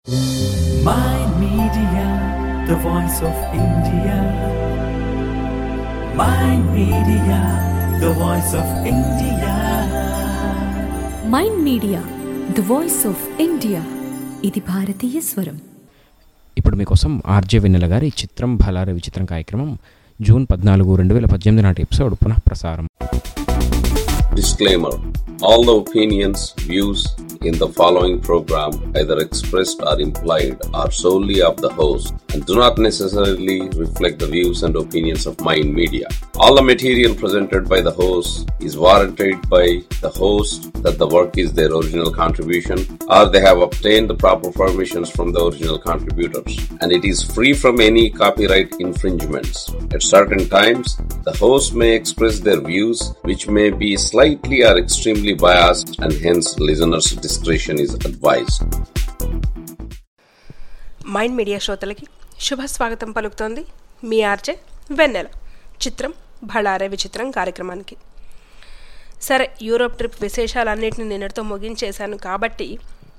My Media, the voice of India. My Media, the voice of India. Mind Media the voice of India ఇది భారతీయ స్వరం ఇప్పుడు మీకోసం RJ వెన్నెల గారి చిత్రం భలార విచిత్రం కార్యక్రమం జూన్ పద్నాలుగు రెండు వేల పద్దెనిమిది నాటి ఎపిసోడ్ పునః ప్రసారం Disclaimer All the opinions, views in the following program, either expressed or implied, are solely of the host and do not necessarily reflect the views and opinions of Mind Media. All the material presented by the host is warranted by the host that the work is their original contribution or they have obtained the proper permissions from the original contributors and it is free from any copyright infringements. At certain times, the host may express their views which may be slightly or extremely biased and hence listeners' discretion is advised. Mind Media శ్రోతలకి శుభ స్వాగతం పలుకుతోంది మీ RJ వెన్నెల చిత్రం భళారే విచిత్రం కార్యక్రమానికి సరే Europe trip విశేషాలన్నింటినీ నిన్నటితో ముగించేశాను కాబట్టి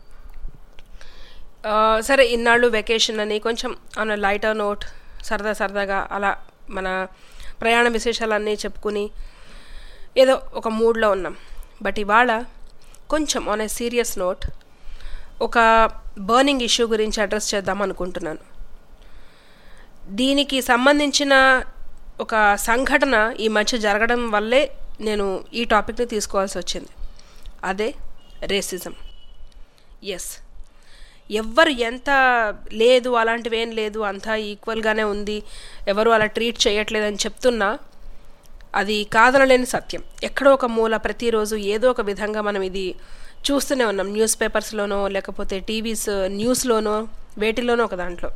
ఆ, సరే ఇన్నాళ్ళు వెకేషన్ అని కొంచెం ఆన్ లైటర్ నోట్ సరదా సరదాగా అలా మన ప్రయాణ విశేషాలన్నీ చెప్పుకుని ఏదో ఒక మూడ్లో ఉన్నాం బట్ ఇవాళ కొంచెం ఆన్ ఏ సీరియస్ నోట్ ఒక బర్నింగ్ ఇష్యూ గురించి అడ్రస్ చేద్దాం అనుకుంటున్నాను దీనికి సంబంధించిన ఒక సంఘటన ఈ మధ్య జరగడం వల్లే నేను ఈ టాపిక్ని తీసుకోవాల్సి వచ్చింది అదే రేసిజం ఎస్ ఎవ్వరు ఎంత లేదు అలాంటివి ఏం లేదు అంతా ఈక్వల్గానే ఉంది ఎవరు అలా ట్రీట్ చేయట్లేదని చెప్తున్నా అది కాదనలేని సత్యం ఎక్కడో ఒక మూల ప్రతిరోజు ఏదో ఒక విధంగా మనం ఇది చూస్తూనే ఉన్నాం న్యూస్ పేపర్స్లోనో లేకపోతే టీవీస్ న్యూస్లోనో వేటిలోనో ఒక దాంట్లో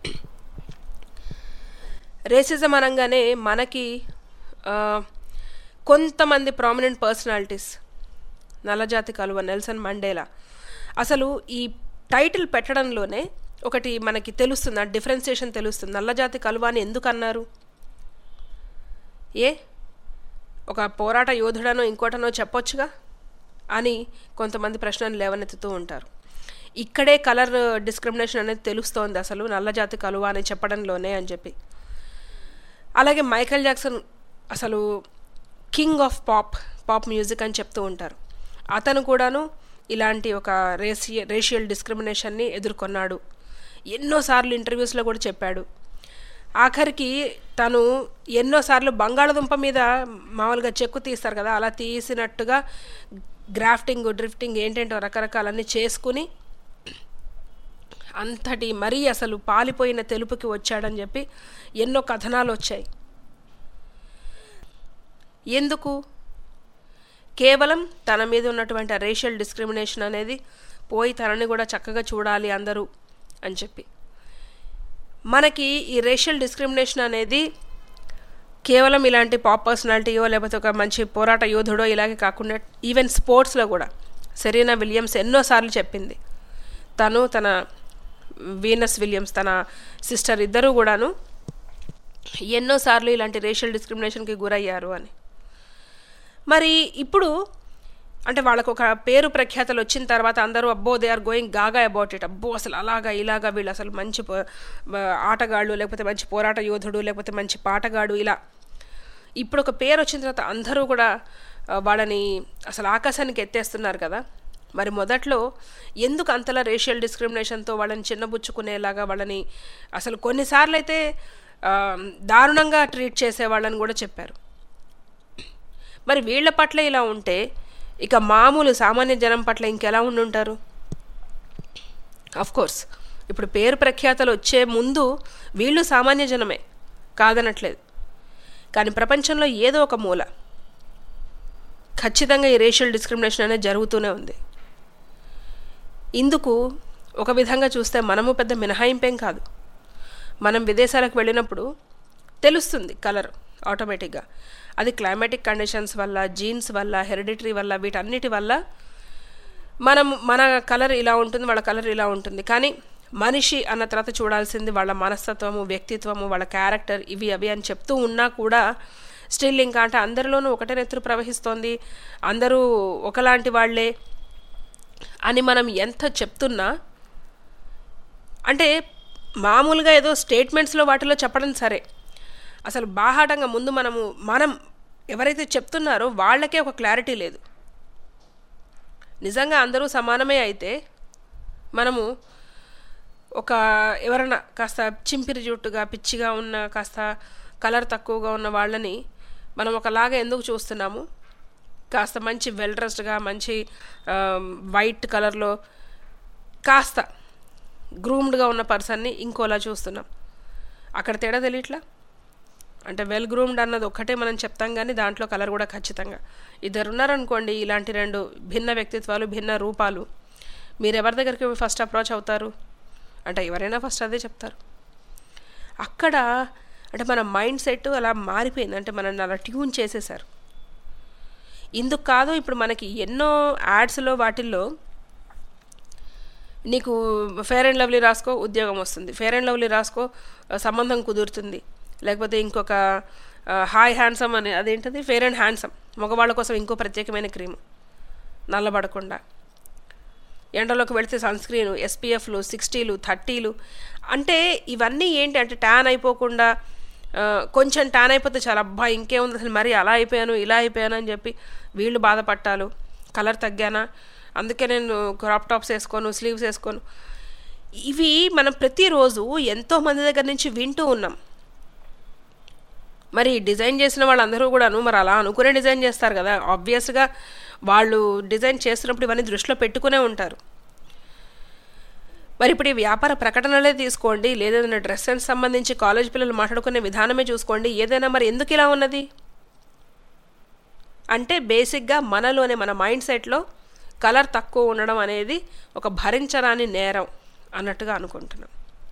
రేసిజం అనగానే మనకి ఆ, కొంతమంది ప్రామినెంట్ పర్సనాలిటీస్ నల్లజాతి కలువ నెల్సన్ మండేలా అసలు ఈ టైటిల్ పెట్టడంలోనే ఒకటి మనకి తెలుస్తుంది ఆ డిఫరెన్సియేషన్ తెలుస్తుంది నల్లజాతి కలువ అని ఎందుకు అన్నారు ఏ ఒక పోరాట యోధుడనో ఇంకోటనో చెప్పొచ్చుగా అని కొంతమంది ప్రశ్నలు లేవనెత్తుతూ ఉంటారు ఇక్కడే కలర్ డిస్క్రిమినేషన్ అనేది తెలుస్తోంది అసలు నల్లజాతి కలువ అని చెప్పడంలోనే అని చెప్పి అలాగే మైకేల్ జాక్సన్ అసలు king of pop pop music అని చెప్తూ ఉంటారు అతను కూడాను ఇలాంటి ఒక రేసి రేషియల్ డిస్క్రిమినేషన్ని ఎదుర్కొన్నాడు ఎన్నోసార్లు ఇంటర్వ్యూస్లో కూడా చెప్పాడు ఆఖరికి తను ఎన్నోసార్లు బంగాళదుంప మీద మామూలుగా చెక్కు తీస్తారు కదా అలా తీసినట్టుగా గ్రాఫ్టింగ్ డ్రిఫ్టింగ్ ఏంటంటో రకరకాలన్నీ చేసుకుని అంతటి మరీ అసలు పాలిపోయిన తెలుపుకి వచ్చాడని చెప్పి ఎన్నో కథనాలు వచ్చాయి ఎందుకు కేవలం తన మీద ఉన్నటువంటి ఆ రేషియల్ డిస్క్రిమినేషన్ అనేది పోయి తనని కూడా చక్కగా చూడాలి అందరూ అని చెప్పి మనకి ఈ రేషియల్ డిస్క్రిమినేషన్ అనేది కేవలం ఇలాంటి పాప్ పర్సనాలిటీయో లేకపోతే ఒక మంచి పోరాట యోధుడో ఇలాగే కాకుండా ఈవెన్ స్పోర్ట్స్లో కూడా సెరీనా విలియమ్స్ ఎన్నోసార్లు చెప్పింది తను తన వీనస్ విలియమ్స్ తన సిస్టర్ ఇద్దరూ కూడాను ఎన్నోసార్లు ఇలాంటి రేషియల్ డిస్క్రిమినేషన్కి గురయ్యారు అని మరి ఇప్పుడు అంటే వాళ్ళకు ఒక పేరు ప్రఖ్యాతలు వచ్చిన తర్వాత అందరూ అబ్బో they are going gaga about it అబ్బో అసలు అలాగా ఇలాగా వీళ్ళు అసలు మంచి పో- బ- ఆటగాళ్ళు లేకపోతే మంచి పోరాట యోధుడు లేకపోతే మంచి పాటగాడు ఇలా ఇప్పుడు ఒక పేరు వచ్చిన తర్వాత అందరూ కూడా ఆ, వాళ్ళని అసలు ఆకాశానికి ఎత్తేస్తున్నారు కదా మరి మొదట్లో ఎందుకు అంతలా రేషియల్ డిస్క్రిమినేషన్తో వాళ్ళని చిన్నబుచ్చుకునేలాగా వాళ్ళని అసలు కొన్నిసార్లు అయితే ఆ, దారుణంగా ట్రీట్ చేసే వాళ్ళని కూడా చెప్పారు మరి వీళ్ళ పట్ల ఇలా ఉంటే ఇక మామూలు సామాన్య జనం పట్ల ఇంకెలా ఉండుంటారు కోర్స్ ఇప్పుడు పేరు ప్రఖ్యాతలు వచ్చే ముందు వీళ్ళు సామాన్య జనమే కాదనట్లేదు కానీ ప్రపంచంలో ఏదో ఒక మూల ఖచ్చితంగా ఈ రేషియల్ డిస్క్రిమినేషన్ అనేది జరుగుతూనే ఉంది ఇందుకు ఒక విధంగా చూస్తే మనము పెద్ద మినహాయింపేం కాదు మనం విదేశాలకు వెళ్ళినప్పుడు తెలుస్తుంది కలర్ ఆటోమేటిక్గా అది క్లైమాటిక్ కండిషన్స్ వల్ల జీన్స్ వల్ల హెరిడిటరీ వల్ల వీటన్నిటి వల్ల మనం మన కలర్ ఇలా ఉంటుంది వాళ్ళ కలర్ ఇలా ఉంటుంది కానీ మనిషి అన్న తర్వాత చూడాల్సింది వాళ్ళ మనస్తత్వము వ్యక్తిత్వము వాళ్ళ క్యారెక్టర్ ఇవి అవి అని చెప్తూ ఉన్నా కూడా స్టిల్ ఇంకా అంటే అందరిలోనూ ఒకటే నెత్తురు ప్రవహిస్తోంది అందరూ ఒకలాంటి వాళ్ళే అని మనం ఎంత చెప్తున్నా అంటే మామూలుగా ఏదో స్టేట్మెంట్స్లో వాటిలో చెప్పడం సరే అసలు బాహాటంగా ముందు మనము మనం ఎవరైతే చెప్తున్నారో వాళ్ళకే ఒక క్లారిటీ లేదు నిజంగా అందరూ సమానమే అయితే మనము ఒక ఎవరైనా కాస్త చింపిరి జుట్టుగా పిచ్చిగా ఉన్న కాస్త కలర్ తక్కువగా ఉన్న వాళ్ళని మనం ఒకలాగా ఎందుకు చూస్తున్నాము కాస్త మంచి వెల్ డ్రెస్డ్గా మంచి వైట్ కలర్లో కాస్త గ్రూమ్డ్గా ఉన్న పర్సన్ని ఇంకోలా చూస్తున్నాం అక్కడ తేడా తెలియట్లా అంటే వెల్ గ్రూమ్డ్ అన్నది ఒక్కటే మనం చెప్తాం కానీ దాంట్లో కలర్ కూడా ఖచ్చితంగా ఇద్దరు ఉన్నారనుకోండి ఇలాంటి రెండు భిన్న వ్యక్తిత్వాలు భిన్న రూపాలు మీరు ఎవరి దగ్గరికి ఫస్ట్ అప్రోచ్ అవుతారు అంటే ఎవరైనా ఫస్ట్ అదే చెప్తారు అక్కడ అంటే మన మైండ్ సెట్ అలా మారిపోయింది అంటే మనల్ని అలా ట్యూన్ చేసేసారు ఇందుకు కాదు ఇప్పుడు మనకి ఎన్నో యాడ్స్లో వాటిల్లో నీకు ఫేర్ అండ్ లవ్లీ రాసుకో ఉద్యోగం వస్తుంది ఫేర్ అండ్ లవ్లీ రాసుకో ఆ, సంబంధం కుదురుతుంది లేకపోతే ఇంకొక హాయ్ హ్యాండ్సమ్ అని అదేంటది ఫేర్ అండ్ హ్యాండ్సమ్ మగవాళ్ళ కోసం ఇంకో ప్రత్యేకమైన క్రీము నల్లబడకుండా ఎండలోకి వెళితే సన్ స్క్రీన్ ఎస్పీఎఫ్లు సిక్స్టీలు థర్టీలు అంటే ఇవన్నీ ఏంటి అంటే ట్యాన్ అయిపోకుండా ఆ, కొంచెం ట్యాన్ అయిపోతే చాలా అబ్బా ఇంకేముంది అసలు మరి అలా అయిపోయాను ఇలా అయిపోయాను అని చెప్పి వీళ్ళు బాధపట్టాలు కలర్ తగ్గానా అందుకే నేను క్రాప్ టాప్స్ వేసుకోను స్లీవ్స్ వేసుకోను ఇవి మనం ప్రతిరోజు ఎంతో మంది దగ్గర నుంచి వింటూ ఉన్నాం మరి డిజైన్ చేసిన వాళ్ళందరూ కూడాను మరి అలా అనుకునే డిజైన్ చేస్తారు కదా ఆబ్వియస్గా వాళ్ళు డిజైన్ చేస్తున్నప్పుడు ఇవన్నీ దృష్టిలో పెట్టుకునే ఉంటారు మరి ఇప్పుడు ఈ వ్యాపార ప్రకటనలే తీసుకోండి లేదైనా డ్రెస్ సెన్స్ సంబంధించి కాలేజ్ పిల్లలు మాట్లాడుకునే విధానమే చూసుకోండి ఏదైనా మరి ఎందుకు ఇలా ఉన్నది అంటే బేసిక్గా మనలోనే మన మైండ్ సెట్లో కలర్ తక్కువ ఉండడం అనేది ఒక భరించరాని నేరం అన్నట్టుగా అనుకుంటున్నాం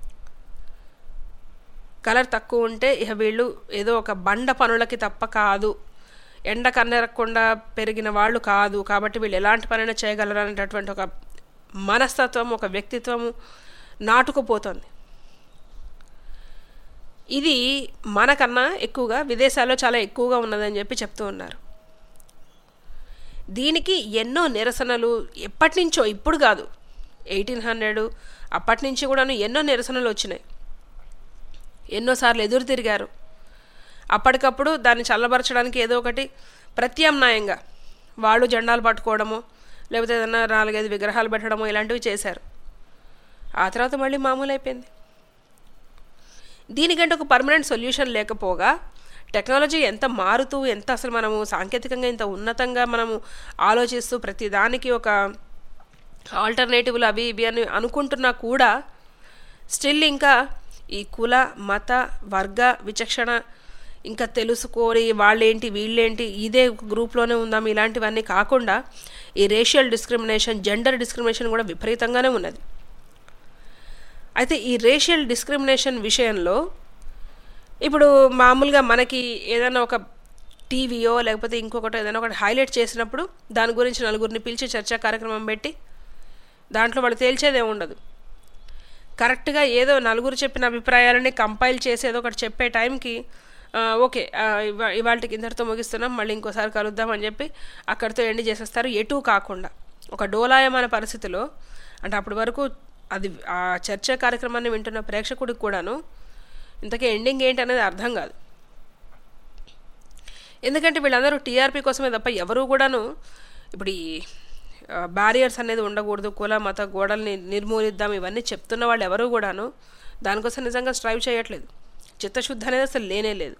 కలర్ తక్కువ ఉంటే ఇక వీళ్ళు ఏదో ఒక బండ పనులకి తప్ప కాదు ఎండ కన్నెరకుండా పెరిగిన వాళ్ళు కాదు కాబట్టి వీళ్ళు ఎలాంటి పనైనా చేయగలరు అనేటటువంటి ఒక మనస్తత్వం ఒక వ్యక్తిత్వము నాటుకుపోతుంది ఇది మనకన్నా ఎక్కువగా విదేశాల్లో చాలా ఎక్కువగా ఉన్నదని చెప్పి చెప్తూ ఉన్నారు దీనికి ఎన్నో నిరసనలు ఎప్పటి నుంచో ఇప్పుడు కాదు ఎయిటీన్ హండ్రెడ్ అప్పటి నుంచి కూడాను ఎన్నో నిరసనలు వచ్చినాయి ఎన్నోసార్లు ఎదురు తిరిగారు అప్పటికప్పుడు దాన్ని చల్లబరచడానికి ఏదో ఒకటి ప్రత్యామ్నాయంగా వాళ్ళు జెండాలు పట్టుకోవడము లేకపోతే ఏదైనా నాలుగైదు విగ్రహాలు పెట్టడము ఇలాంటివి చేశారు ఆ తర్వాత మళ్ళీ మామూలు అయిపోయింది దీనికంటే ఒక పర్మనెంట్ సొల్యూషన్ లేకపోగా టెక్నాలజీ ఎంత మారుతూ ఎంత అసలు మనము సాంకేతికంగా ఇంత ఉన్నతంగా మనము ఆలోచిస్తూ ప్రతి దానికి ఒక ఆల్టర్నేటివ్లు అవి ఇవి అని అనుకుంటున్నా కూడా స్టిల్ ఇంకా ఈ కుల మత వర్గ విచక్షణ ఇంకా తెలుసుకోరి వాళ్ళేంటి వీళ్ళేంటి ఇదే గ్రూప్లోనే ఉందాం ఇలాంటివన్నీ కాకుండా ఈ రేషియల్ డిస్క్రిమినేషన్ జెండర్ డిస్క్రిమినేషన్ కూడా విపరీతంగానే ఉన్నది అయితే ఈ రేషియల్ డిస్క్రిమినేషన్ విషయంలో ఇప్పుడు మామూలుగా మనకి ఏదైనా ఒక టీవీయో లేకపోతే ఇంకొకటి ఏదైనా ఒకటి హైలైట్ చేసినప్పుడు దాని గురించి నలుగురిని పిలిచి చర్చా కార్యక్రమం పెట్టి దాంట్లో వాళ్ళు తేల్చేదే ఉండదు కరెక్ట్గా ఏదో నలుగురు చెప్పిన అభిప్రాయాలని కంపైల్ చేసి ఏదో ఒకటి చెప్పే టైంకి ఆ, ఓకే ఆ, ఇవా ఇవాళకి ఇంతటితో ముగిస్తున్నాం మళ్ళీ ఇంకోసారి కలుద్దాం అని చెప్పి అక్కడితో ఎండ్ చేసేస్తారు ఎటు కాకుండా ఒక డోలాయమైన పరిస్థితిలో అంటే అప్పటి వరకు అది ఆ చర్చా కార్యక్రమాన్ని వింటున్న ప్రేక్షకుడికి కూడాను ఇంతకీ ఎండింగ్ ఏంటి అనేది అర్థం కాదు ఎందుకంటే వీళ్ళందరూ టీఆర్పీ కోసమే తప్ప ఎవరు కూడాను ఇప్పుడు ఈ బ్యారియర్స్ అనేది ఉండకూడదు కుల మత గోడల్ని నిర్మూలిద్దాం ఇవన్నీ చెప్తున్న వాళ్ళు ఎవరు కూడాను దానికోసం నిజంగా స్ట్రైవ్ చేయట్లేదు చిత్తశుద్ధి అనేది అసలు లేనే లేదు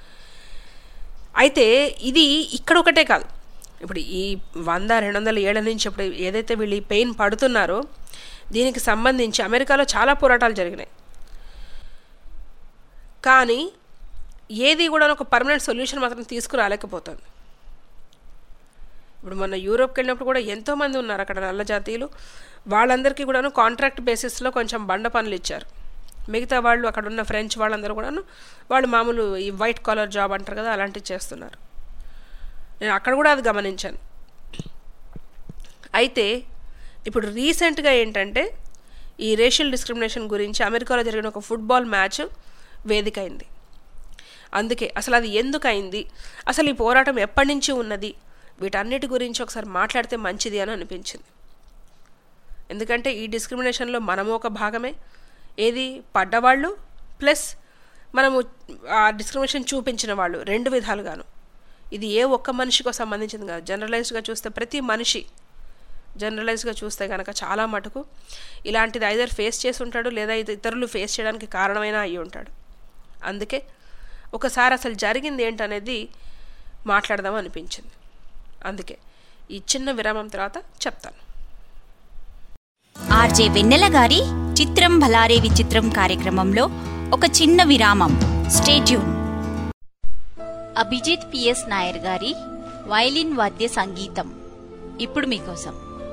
అయితే ఇది ఇక్కడ ఒకటే కాదు ఇప్పుడు ఈ వంద రెండు వందల ఏళ్ల నుంచి ఇప్పుడు ఏదైతే వీళ్ళు ఈ పెయిన్ పడుతున్నారో దీనికి సంబంధించి అమెరికాలో చాలా పోరాటాలు జరిగినాయి కానీ ఏది కూడా ఒక పర్మనెంట్ సొల్యూషన్ మాత్రం తీసుకురాలేకపోతుంది ఇప్పుడు మొన్న యూరోప్కి వెళ్ళినప్పుడు కూడా ఎంతోమంది ఉన్నారు అక్కడ నల్ల జాతీయులు వాళ్ళందరికీ కూడాను కాంట్రాక్ట్ బేసిస్లో కొంచెం బండ పనులు ఇచ్చారు మిగతా వాళ్ళు అక్కడ ఉన్న ఫ్రెంచ్ వాళ్ళందరూ కూడాను వాళ్ళు మామూలు ఈ వైట్ కాలర్ జాబ్ అంటారు కదా అలాంటివి చేస్తున్నారు నేను అక్కడ కూడా అది గమనించాను అయితే ఇప్పుడు రీసెంట్గా ఏంటంటే ఈ రేషియల్ డిస్క్రిమినేషన్ గురించి అమెరికాలో జరిగిన ఒక ఫుట్బాల్ మ్యాచ్ వేదిక అయింది అందుకే అసలు అది ఎందుకు అయింది అసలు ఈ పోరాటం ఎప్పటి నుంచి ఉన్నది వీటన్నిటి గురించి ఒకసారి మాట్లాడితే మంచిది అని అనిపించింది ఎందుకంటే ఈ డిస్క్రిమినేషన్లో మనము ఒక భాగమే ఏది పడ్డవాళ్ళు ప్లస్ మనము ఆ డిస్క్రిమినేషన్ చూపించిన వాళ్ళు రెండు విధాలుగాను ఇది ఏ ఒక్క మనిషికో సంబంధించింది కాదు జనరలైజ్డ్గా చూస్తే ప్రతి మనిషి జనరలైజ్గా చూస్తే కనుక చాలా మటుకు ఇలాంటిది ఐదర్ ఫేస్ చేసి ఉంటాడు లేదా ఇది ఇతరులు ఫేస్ చేయడానికి కారణమైనా అయ్యి ఉంటాడు అందుకే ఒకసారి అసలు జరిగింది ఏంటనేది మాట్లాడదాం అనిపించింది అందుకే ఈ చిన్న విరామం తర్వాత చెప్తాను ఆర్జే వెన్నెల గారి చిత్రం భలారే విచిత్రం కార్యక్రమంలో ఒక చిన్న విరామం స్టేట్యూన్ అభిజిత్ పిఎస్ నాయర్ గారి వైలిన్ వాద్య సంగీతం ఇప్పుడు మీకోసం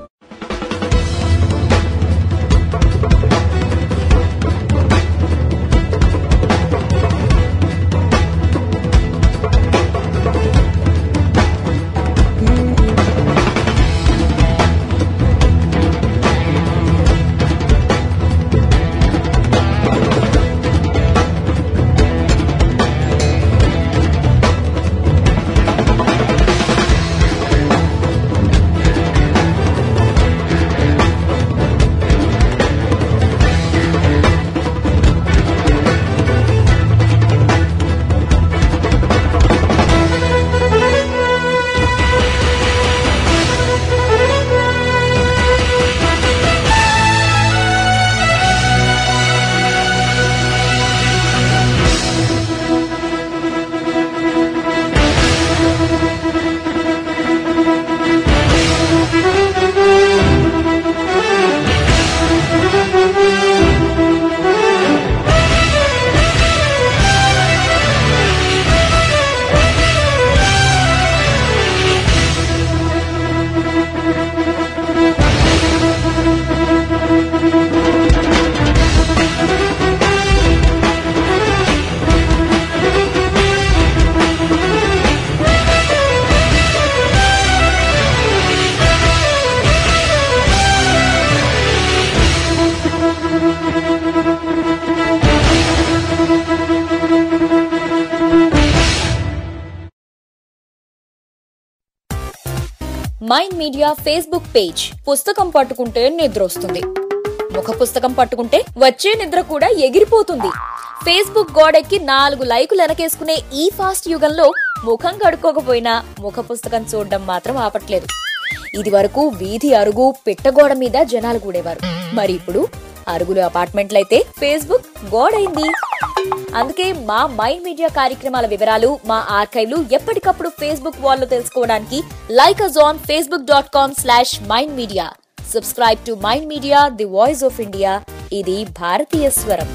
మైండ్ మీడియా ఫేస్బుక్ పేజ్ పుస్తకం పట్టుకుంటే నిద్ర వస్తుంది ముఖ పుస్తకం పట్టుకుంటే వచ్చే నిద్ర కూడా ఎగిరిపోతుంది ఫేస్బుక్ గోడెక్కి నాలుగు లైకులు వెనకేసుకునే ఈ ఫాస్ట్ యుగంలో ముఖం కడుక్కోకపోయినా ముఖ పుస్తకం చూడడం మాత్రం ఆపట్లేదు ఇది వరకు వీధి అరుగు పిట్టగోడ మీద జనాలు కూడేవారు మరి ఇప్పుడు అరుగులు అపార్ట్మెంట్లయితే ఫేస్బుక్ గోడైంది అందుకే మా మైండ్ మీడియా కార్యక్రమాల వివరాలు మా ఆర్కైవ్లు ఎప్పటికప్పుడు ఫేస్బుక్ వాల్లో తెలుసుకోవడానికి like us on Facebook dot com slash Mind Media subscribe to Mind Media the voice of India ఇది భారతీయ స్వరం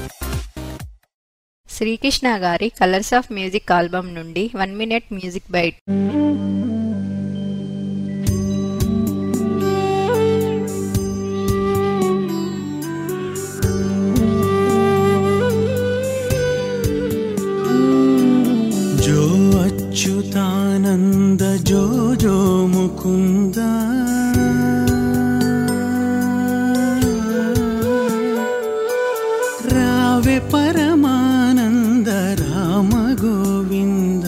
శ్రీకృష్ణ గారి కలర్స్ ఆఫ్ మ్యూజిక్ ఆల్బమ్ నుండి వన్ మినిట్ మ్యూజిక్ బైట్ जो अच्युतानन्द जो जो मुकुन्द रावे परमानन्द राम गोविन्द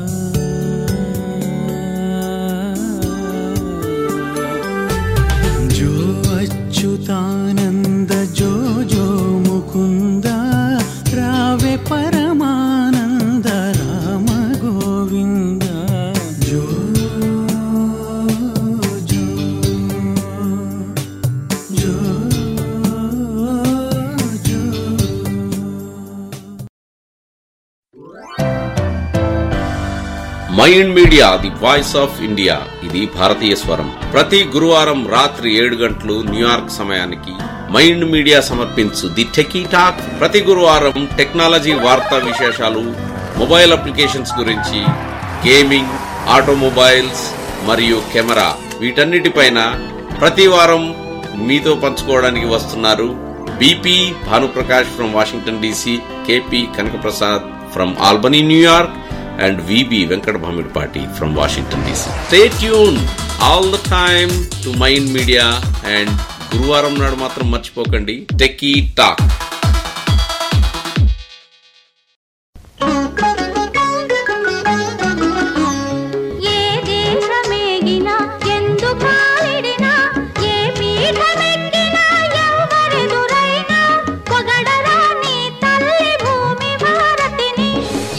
जो अच्युतानन्द जो जो मुकुन्द रावे परमानन्द राम गोविन्द जो जो जो जो Mind Media the voice of India ఇది భారతీయ స్వరం ప్రతి గురువారం రాత్రి ఏడు గంటలు న్యూయార్క్ సమయానికి మైండ్ మీడియా సమర్పించు ది టెకీ టాక్ ప్రతి గురువారం టెక్నాలజీ వార్తా విశేషాలు మొబైల్ అప్లికేషన్స్ గురించి గేమింగ్ ఆటోమొబైల్స్ మరియు కెమెరా వీటన్నిటిపైన ప్రతి వారం మీతో పంచుకోవడానికి వస్తున్నారు BP Bhanuprakash from Washington DC KP Kanakaprasad from Albany New York and VB Venkat Bhamidpati from Washington DC. Stay tuned all the time to Mind Media and గురువారం నాడు మాత్రం మర్చిపోకండి టెకీ టాక్ ఏ దేశమేగినా ఎందు కాలిడినా ఏ పీఠమెక్కినా ఎవరెదురైనా పొగడరా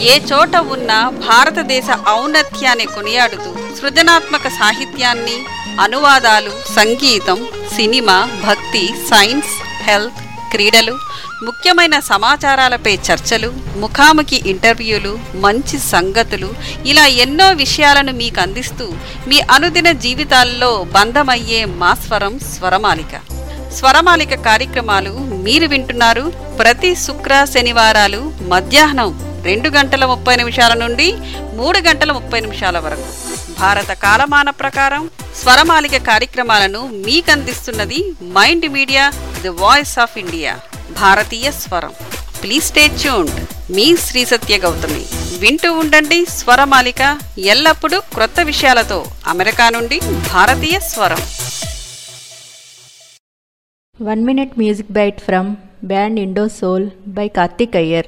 ఏ చోట ఉన్నా భారతదేశ ఔన్నత్యాన్ని కొనియాడుతూ సృజనాత్మక సాహిత్యాన్ని అనువాదాలు సంగీతం సినిమా భక్తి సైన్స్ హెల్త్ క్రీడలు ముఖ్యమైన సమాచారాలపై చర్చలు ముఖాముఖి ఇంటర్వ్యూలు మంచి సంగతులు ఇలా ఎన్నో విషయాలను మీకు అందిస్తూ మీ అనుదిన జీవితాల్లో బంధమయ్యే మా స్వరం స్వరమాలిక స్వరమాలిక కార్యక్రమాలు మీరు వింటున్నారు ప్రతి శుక్ర శనివారాలు మధ్యాహ్నం రెండు గంటల ముప్పై నిమిషాల నుండి మూడు గంటల ముప్పై నిమిషాల వరకు భారత కాలమాన ప్రకారం స్వరమాలిక కార్యక్రమాలను మీకు అందిస్తున్నది Mind Media the voice of India భారతీయ స్వరం ప్లీజ్ స్టే ట్యూన్డ్ మీ శ్రీ సత్య గౌతమి వింటూ ఉండండి స్వరమాలిక ఎల్లప్పుడూ క్రొత్త విషయాలతో అమెరికా నుండి భారతీయ స్వరం one minute music bite from band Indo Soul by Karthik Iyer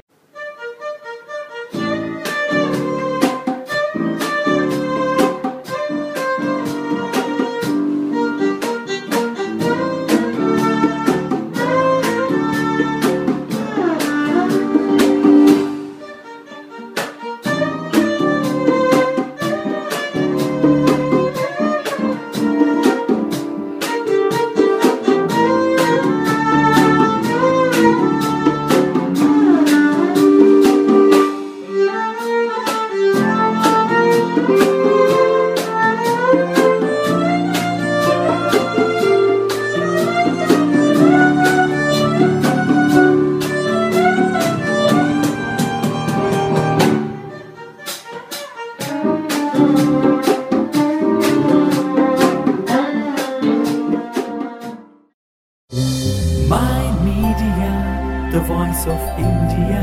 Mind Media, the voice of India.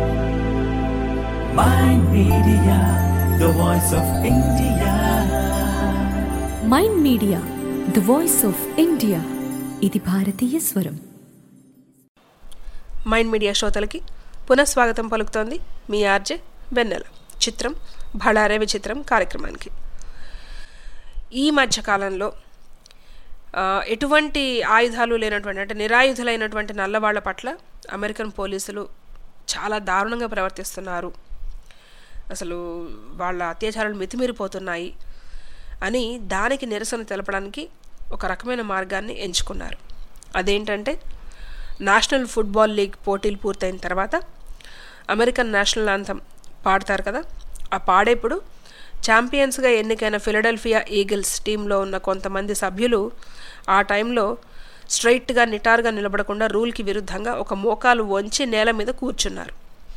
Mind Media, the voice of India. Mind Media the voice of India ఇది భారతీయ స్వరం మైండ్ మీడియా శ్రోతలకి పునఃస్వాగతం పలుకుతోంది మీ ఆర్జే వెన్నెల చిత్రం భళారే విచిత్రం కార్యక్రమానికి ఈ మధ్య కాలంలో ఆ, ఎటువంటి ఆయుధాలు లేనటువంటి అంటే నిరాయుధులైనటువంటి నల్లవాళ్ల పట్ల అమెరికన్ పోలీసులు చాలా దారుణంగా ప్రవర్తిస్తున్నారు అసలు వాళ్ళ అత్యాచారాలు మితిమీరిపోతున్నాయి అని దానికి నిరసన తెలపడానికి ఒక రకమైన మార్గాన్ని ఎంచుకున్నారు అదేంటంటే నేషనల్ ఫుట్బాల్ లీగ్ పోటీలు పూర్తయిన తర్వాత అమెరికన్ నేషనల్ అంతం పాడతారు కదా ఆ పాడేప్పుడు ఛాంపియన్స్గా ఎన్నికైన ఫిలడెల్ఫియా ఈగిల్స్ టీంలో ఉన్న కొంతమంది సభ్యులు ఆ టైంలో స్ట్రైట్గా నిటారుగా నిలబడకుండా రూల్కి విరుద్ధంగా ఒక మోకాలు వంచి నేల మీద కూర్చున్నారు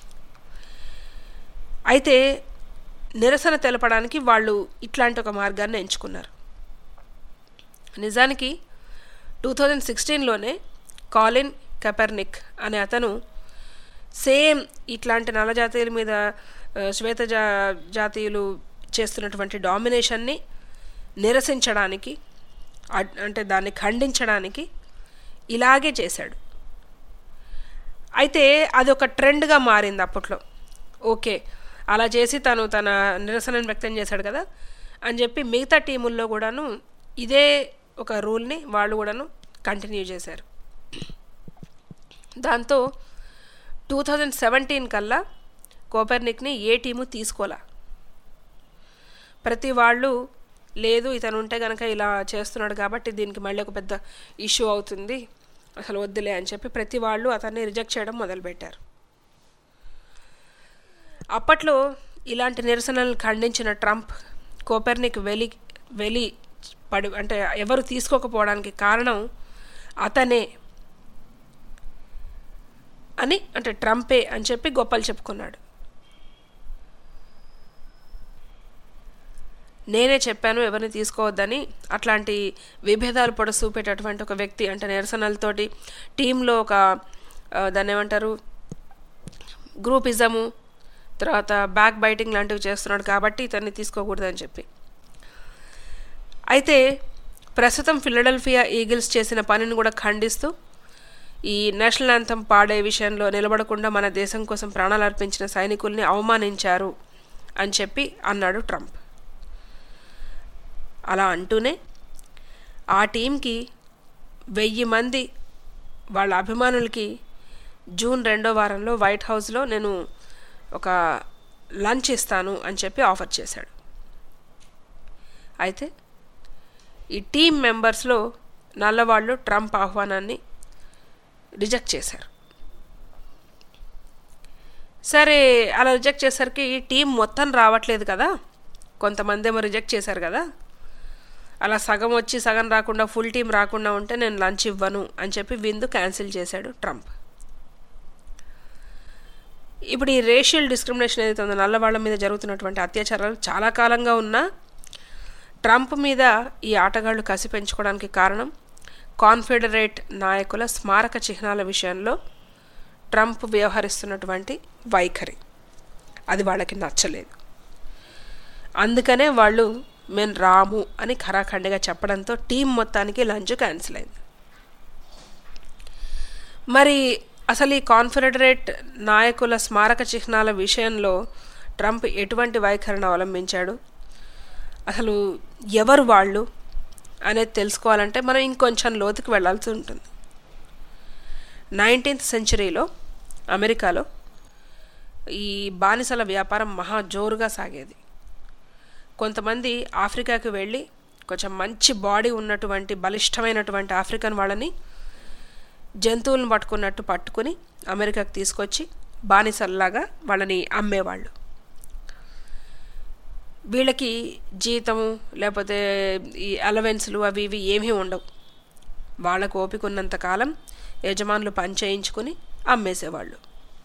అయితే నిరసన తెలపడానికి వాళ్ళు ఇట్లాంటి ఒక మార్గాన్ని ఎంచుకున్నారు నిజానికి టూ థౌజండ్ సిక్స్టీన్లోనే కాలిన్ కెపర్నిక్ అనే అతను సేమ్ ఇట్లాంటి నల్ల జాతీయుల మీద ఆ, శ్వేత జా జాతీయులు చేస్తున్నటువంటి డామినేషన్ని నిరసించడానికి అడ్- అంటే దాన్ని ఖండించడానికి ఇలాగే చేశాడు అయితే అది ఒక ట్రెండ్గా మారింది అప్పట్లో ఓకే అలా చేసి తను తన నిరసనను వ్యక్తం చేశాడు కదా అని చెప్పి మిగతా టీముల్లో కూడాను ఇదే ఒక రూల్ని వాళ్ళు కూడాను కంటిన్యూ చేశారు దాంతో టూ థౌజండ్ సెవెంటీన్ కల్లా కోపర్నిక్ని ఏ టీము తీసుకోలే ప్రతి వాళ్ళు లేదు ఇతను ఉంటే కనుక ఇలా చేస్తున్నాడు కాబట్టి దీనికి మళ్ళీ ఒక పెద్ద ఇష్యూ అవుతుంది అసలు వద్దులే అని చెప్పి ప్రతి వాళ్ళు అతన్ని రిజెక్ట్ చేయడం మొదలుపెట్టారు అప్పట్లో ఇలాంటి నిరసనలు ఖండించిన ట్రంప్ కోపెర్నిక్ వెలి వెలి పడి అంటే ఎవరు తీసుకోకపోవడానికి కారణం అతనే అని అంటే ట్రంపే అని చెప్పి గొప్పలు చెప్పుకున్నాడు నేనే చెప్పాను ఎవరిని తీసుకోవద్దని అట్లాంటి విభేదాలు పొడ చూపేటటువంటి ఒక వ్యక్తి అంటే నిరసనలతోటి టీంలో ఒక ఆ, దాన్ని ఏమంటారు గ్రూపిజము తర్వాత బ్యాక్ బైటింగ్ లాంటివి చేస్తున్నాడు కాబట్టి ఇతన్ని తీసుకోకూడదని చెప్పి అయితే ప్రస్తుతం ఫిలడెల్ఫియా ఈగిల్స్ చేసిన పనిని కూడా ఖండిస్తూ ఈ నేషనల్ యాంథమ్ పాడే విషయంలో నిలబడకుండా మన దేశం కోసం ప్రాణాలు అర్పించిన సైనికుల్ని అవమానించారు అని చెప్పి అన్నాడు ట్రంప్ అలా అంటూనే ఆ టీంకి వెయ్యి మంది వాళ్ళ అభిమానులకి జూన్ రెండో వారంలో వైట్ హౌస్లో నేను ఒక లంచ్ ఇస్తాను అని చెప్పి ఆఫర్ చేశాడు అయితే ఈ టీం మెంబర్స్లో నల్లవాళ్ళు ట్రంప్ ఆహ్వానాన్ని రిజెక్ట్ చేశారు సరే అలా రిజెక్ట్ చేసరికి టీం మొత్తం రావట్లేదు కదా కొంతమంది ఏమో రిజెక్ట్ చేశారు కదా అలా సగం వచ్చి సగం రాకుండా ఫుల్ టీం రాకుండా ఉంటే నేను లంచ్ ఇవ్వను అని చెప్పి విందు క్యాన్సిల్ చేశాడు ట్రంప్ ఇప్పుడు ఈ రేషియల్ డిస్క్రిమినేషన్ ఏదైతే ఉందో నల్లవాళ్ళ మీద జరుగుతున్నటువంటి అత్యాచారాలు చాలా కాలంగా ఉన్నా ట్రంప్ మీద ఈ ఆటగాళ్లు కసి పెంచుకోవడానికి కారణం కాన్ఫెడరేట్ నాయకుల స్మారక చిహ్నాల విషయంలో ట్రంప్ వ్యవహరిస్తున్నటువంటి వైఖరి అది వాళ్ళకి నచ్చలేదు అందుకనే వాళ్ళు మేము రాము అని ఖరాఖండిగా చెప్పడంతో టీం మొత్తానికి లంచ్ క్యాన్సిల్ అయింది మరి అసలు ఈ కాన్ఫెడరేట్ నాయకుల స్మారక చిహ్నాల విషయంలో ట్రంప్ ఎటువంటి వైఖరిని అవలంబించాడు అసలు ఎవరు వాళ్ళు అనేది తెలుసుకోవాలంటే మనం ఇంకొంచెం లోతుకు వెళ్ళాల్సి ఉంటుంది నైన్టీన్త్ సెంచరీలో అమెరికాలో ఈ బానిసల వ్యాపారం మహా జోరుగా సాగేది కొంతమంది ఆఫ్రికాకి వెళ్ళి కొంచెం మంచి బాడీ ఉన్నటువంటి బలిష్టమైనటువంటి ఆఫ్రికన్ వాళ్ళని జంతువులను పట్టుకున్నట్టు పట్టుకుని అమెరికాకి తీసుకొచ్చి బానిసల్లాగా వాళ్ళని అమ్మేవాళ్ళు వీళ్ళకి జీతము లేకపోతే ఈ అలవెన్స్లు అవి ఇవి ఏమీ ఉండవు వాళ్ళకు ఓపిక ఉన్నంత కాలం యజమానులు పని చేయించుకుని అమ్మేసేవాళ్ళు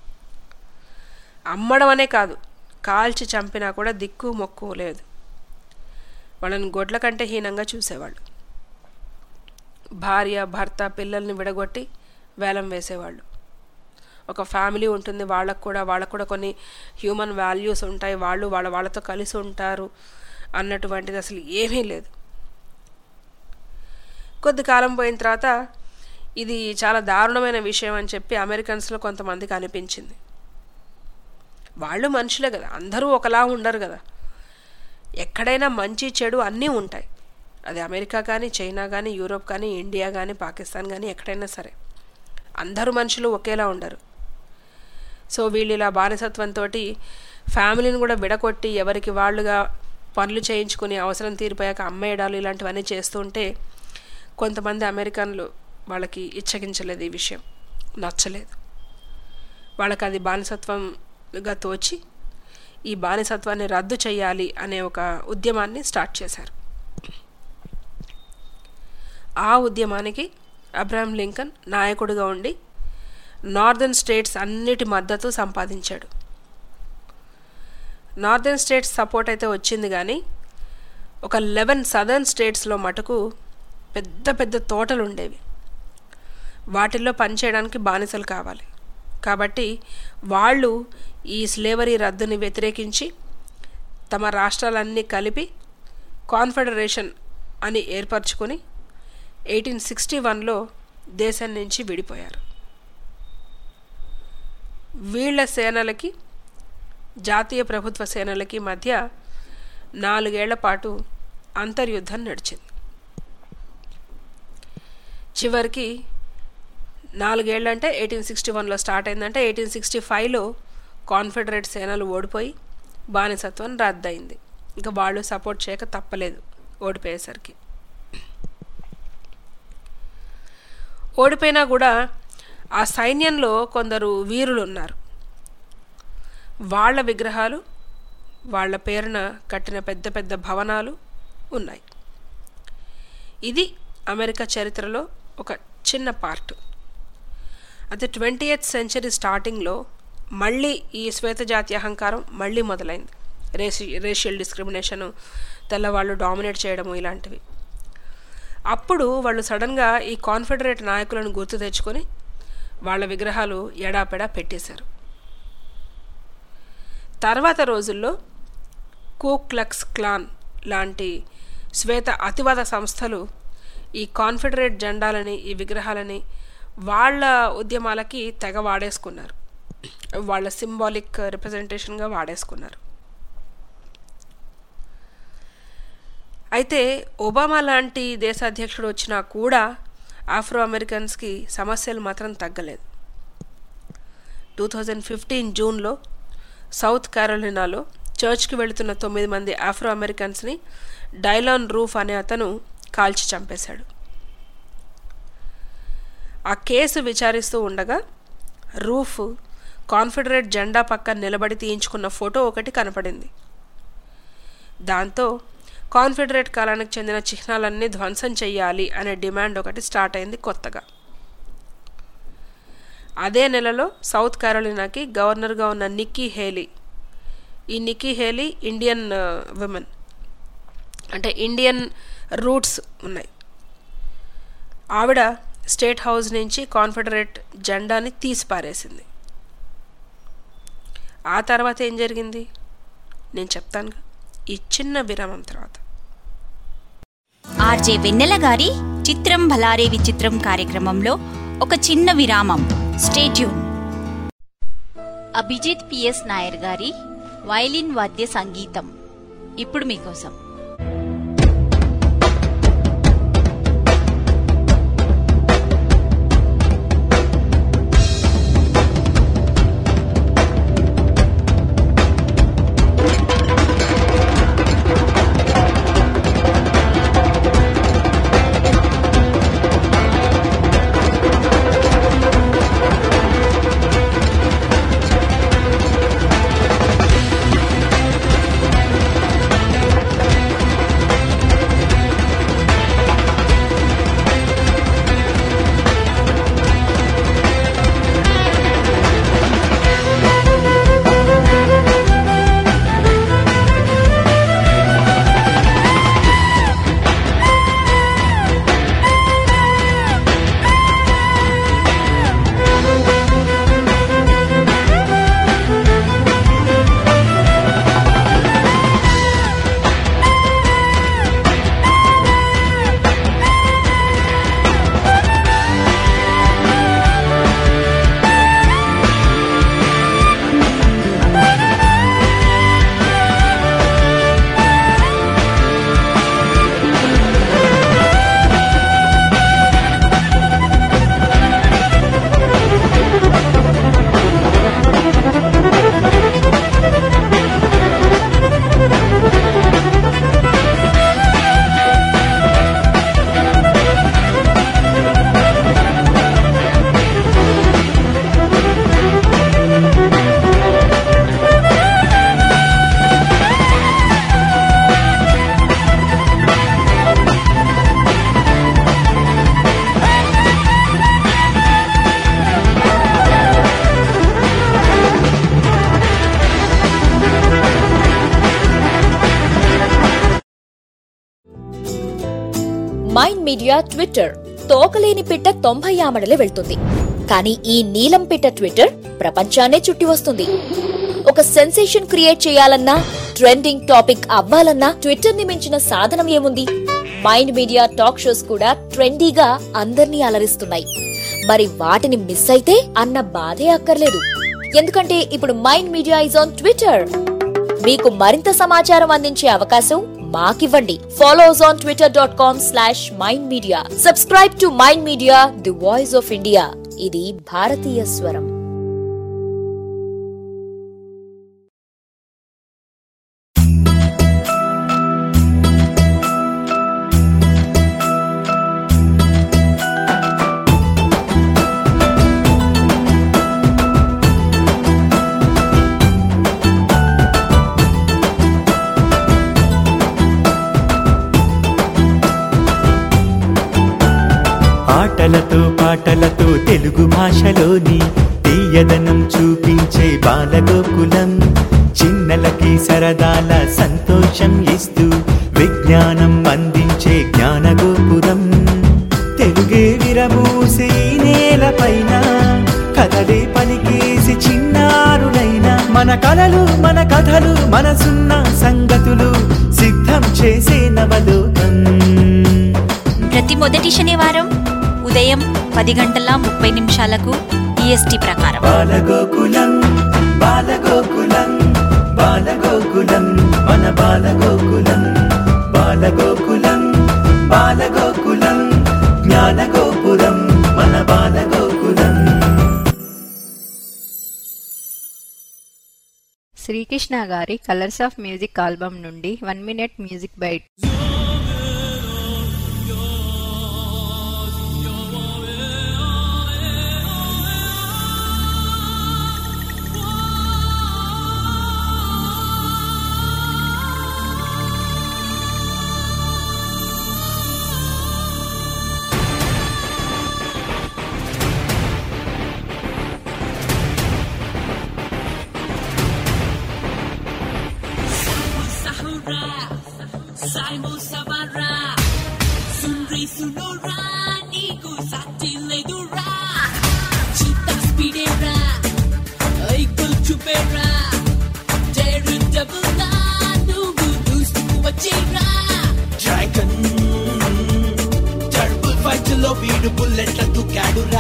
అమ్మడం అనే కాదు కాల్చి చంపినా కూడా దిక్కు మొక్కు లేదు వాళ్ళని గొడ్ల కంటే హీనంగా చూసేవాళ్ళు భార్య భర్త పిల్లల్ని విడగొట్టి వేలం వేసేవాళ్ళు ఒక ఫ్యామిలీ ఉంటుంది వాళ్ళకు కూడా వాళ్ళకు కూడా కొన్ని హ్యూమన్ వాల్యూస్ ఉంటాయి వాళ్ళు వాళ్ళ వాళ్ళతో కలిసి ఉంటారు అన్నటువంటిది అసలు ఏమీ లేదు కొద్ది కాలం పోయిన తర్వాత ఇది చాలా దారుణమైన విషయం అని చెప్పి అమెరికన్స్లో కొంతమందికి అనిపించింది వాళ్ళు మనుషులే కదా అందరూ ఒకలా ఉండరు కదా ఎక్కడైనా మంచి చెడు అన్నీ ఉంటాయి అది అమెరికా కానీ చైనా కానీ యూరోప్ కానీ ఇండియా కానీ పాకిస్తాన్ కానీ ఎక్కడైనా సరే అందరూ మనుషులు ఒకేలా ఉండరు సో వీళ్ళు ఇలా బానిసత్వంతో ఫ్యామిలీని కూడా విడగొట్టి ఎవరికి వాళ్ళుగా పనులు చేయించుకుని అవసరం తీరిపోయాక అమ్మేయడాలు ఇలాంటివన్నీ చేస్తుంటే కొంతమంది అమెరికన్లు వాళ్ళకి ఇచ్చగించలేదు ఈ విషయం నచ్చలేదు వాళ్ళకి అది బానిసత్వంగా తోచి ఈ బానిసత్వాన్ని రద్దు చేయాలి అనే ఒక ఉద్యమాన్ని స్టార్ట్ చేశారు ఆ ఉద్యమానికి అబ్రహం లింకన్ నాయకుడిగా ఉండి నార్దర్న్ స్టేట్స్ అన్నిటి మద్దతు సంపాదించాడు నార్దర్న్ స్టేట్స్ సపోర్ట్ అయితే వచ్చింది కానీ ఒక లెవెన్ సదర్న్ స్టేట్స్లో మటుకు పెద్ద పెద్ద తోటలు ఉండేవి వాటిల్లో పనిచేయడానికి బానిసలు కావాలి కాబట్టి వాళ్ళు ఈ స్లేవరీ రద్దుని వ్యతిరేకించి తమ రాష్ట్రాలన్నీ కలిపి కాన్ఫెడరేషన్ అని ఏర్పరచుకొని ఎయిటీన్ సిక్స్టీ వన్లో దేశం నుంచి విడిపోయారు వీళ్ళ సేనలకి జాతీయ ప్రభుత్వ సేనలకి మధ్య నాలుగేళ్ల పాటు అంతర్యుద్ధం నడిచింది చివరికి నాలుగేళ్ళు అంటే ఎయిటీన్ సిక్స్టీ వన్లో స్టార్ట్ అయిందంటే ఎయిటీన్ సిక్స్టీ ఫైవ్లో కాన్ఫెడరేట్ సేనలు ఓడిపోయి బానిసత్వం రద్దయింది ఇంకా వాళ్ళు సపోర్ట్ చేయక తప్పలేదు ఓడిపోయేసరికి ఓడిపోయినా కూడా ఆ సైన్యంలో కొందరు వీరులు ఉన్నారు వాళ్ళ విగ్రహాలు వాళ్ళ పేరున కట్టిన పెద్ద పెద్ద భవనాలు ఉన్నాయి ఇది అమెరికా చరిత్రలో ఒక చిన్న పార్ట్ అయితే ట్వంటీ ఎయిత్ సెంచరీ స్టార్టింగ్లో మళ్ళీ ఈ శ్వేత జాతి అహంకారం మళ్ళీ మొదలైంది రేసి రేషియల్ డిస్క్రిమినేషను తెల్లవాళ్ళు డామినేట్ చేయడము ఇలాంటివి అప్పుడు వాళ్ళు సడన్గా ఈ కాన్ఫెడరేట్ నాయకులను గుర్తు తెచ్చుకొని వాళ్ళ విగ్రహాలు ఎడాపెడా పెట్టేశారు తర్వాత రోజుల్లో కూక్లక్స్ క్లాన్ లాంటి శ్వేత అతివాద సంస్థలు ఈ కాన్ఫెడరేట్ జెండాలని ఈ విగ్రహాలని వాళ్ళ ఉద్యమాలకి తెగ వాడేసుకున్నారు వాళ్ళ సింబాలిక్ రిప్రజెంటేషన్గా వాడేసుకున్నారు అయితే ఒబామా లాంటి దేశ అధ్యక్షుడు వచ్చినా కూడా ఆఫ్రో అమెరికన్స్కి సమస్యలు మాత్రం తగ్గలేదు టూ థౌజండ్ ఫిఫ్టీన్ జూన్లో సౌత్ క్యారోలినాలో చర్చ్కి వెళుతున్న తొమ్మిది మంది ఆఫ్రో అమెరికన్స్ని డైలాన్ రూఫ్ అనే అతను కాల్చి చంపేశాడు ఆ కేసు విచారిస్తూ ఉండగా రూఫ్ కాన్ఫెడరేట్ జెండా పక్కన నిలబడి తీయించుకున్న ఫోటో ఒకటి కనపడింది దాంతో కాన్ఫెడరేట్ కాలానికి చెందిన చిహ్నాలన్నీ ధ్వంసం చెయ్యాలి అనే డిమాండ్ ఒకటి స్టార్ట్ అయింది కొత్తగా అదే నెలలో సౌత్ క్యారోలినాకి గవర్నర్గా ఉన్న నిక్కీ హేలీ ఈ నిక్కీ హేలీ ఇండియన్ విమెన్ అంటే ఇండియన్ రూట్స్ ఉన్నాయి ఆవిడ స్టేట్ హౌస్ నుంచి కాన్ఫెడరేట్ జెండాని తీసి పారేసింది ఆ తర్వాత ఏం జరిగింది నేను చెప్తాను ఈ చిన్న విరామం తర్వాత ఆర్జే వెన్నెల గారి చిత్రం భలారే విచిత్రం కార్యక్రమంలో ఒక చిన్న విరామం స్టేట్యూన్ అభిజిత్ పిఎస్ నాయర్ గారి వైలిన్ వాద్య సంగీతం ఇప్పుడు మీకోసం మైండ్ మీడియా ట్విట్టర్ తోకలేని పిట్ట తొంభై ఆమడలే వెళ్తుంది కానీ ఈ నీలం పిట్ట ట్విట్టర్ ప్రపంచాన్నే చుట్టి వస్తుంది ఒక సెన్సేషన్ క్రియేట్ చేయాలన్నా ట్రెండింగ్ టాపిక్ అవ్వాలన్నా ట్విట్టర్ ని మించిన సాధనం ఏముంది మైండ్ మీడియా టాక్ షోస్ కూడా ట్రెండీగా అందర్నీ అలరిస్తున్నాయి మరి వాటిని మిస్ అయితే అన్న బాధే అక్కర్లేదు ఎందుకంటే ఇప్పుడు Mind Media is on Twitter మీకు మరింత సమాచారం అందించే అవకాశం మాకివ్వండి follow us on Twitter dot com slash Mind Media subscribe to Mind Media the voice of India ఇది భారతీయ స్వరం ఆటలతో పాటలతో తెలుగు భాషలోని తీయదనం చూపించే బాలగోకులం చిన్నలకి సరదాల సంతోషం ఇస్తూ విజ్ఞానం అందించే జ్ఞానగోపురం తెలుగే విరబూసే ఈ నేలపైన కథలే పలికేసి చిన్నారులైన మన కలలు మన కథలు మనసున్న సంగతులు సిద్ధం చేసే నవలోకం ప్రతి మొదటి శనివారం ఉదయం పది గంటల ముప్పై నిమిషాలకు ఈఎస్టీ ప్రకారం బాలగోకులం బాలగోకులం బాలగోకులం మన బాలగోకులం బాలగోకులం బాలగోకులం జ్ఞానగోపురం మన బాలగోకులం శ్రీకృష్ణ గారి కలర్స్ ఆఫ్ మ్యూజిక్ ఆల్బమ్ నుండి one minute music bite Saimo Savara Sunri Sunora Niku Satiledura Chita Spidera Aikul Chupera Teru Dabula Nugu Dustu Wachira dragon టర్బుల్ ఫైట్ లో వీడు బుల్లెట్ల దుకాడురా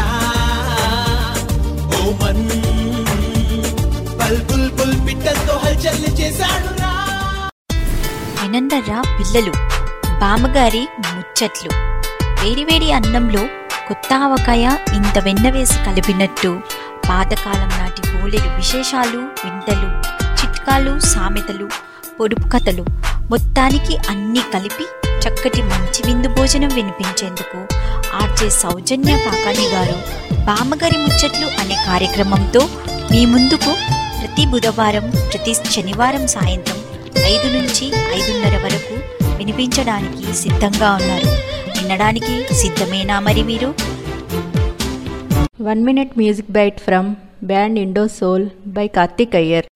ఓమన్ బల్ బుల్ బుల్ పిట్టలతో హల్చల్ చేశాడురా వినందర్రా పిల్లలు బామ్మగారి ముచ్చట్లు వేడివేడి అన్నంలో కొత్త ఆవకాయ ఇంత వెన్న వేసి కలిపినట్టు పాతకాలం నాటి బోలెడు విశేషాలు వింతలు చిట్కాలు సామెతలు పొడుపు కథలు మొత్తానికి అన్నీ కలిపి చక్కటి మంచి విందు భోజనం వినిపించేందుకు ఆర్జే సౌజన్య కాకాని గారు బామ్మగారి ముచ్చట్లు అనే కార్యక్రమంతో మీ ముందుకు ప్రతి బుధవారం ప్రతి శనివారం సాయంత్రం ఐదు నుంచి ఐదున్నర వరకు వినిపించడానికి సిద్ధంగా ఉన్నారు వినడానికి సిద్ధమేనా మరి మీరు one minute music bite from band Indo Soul by Karthik Iyer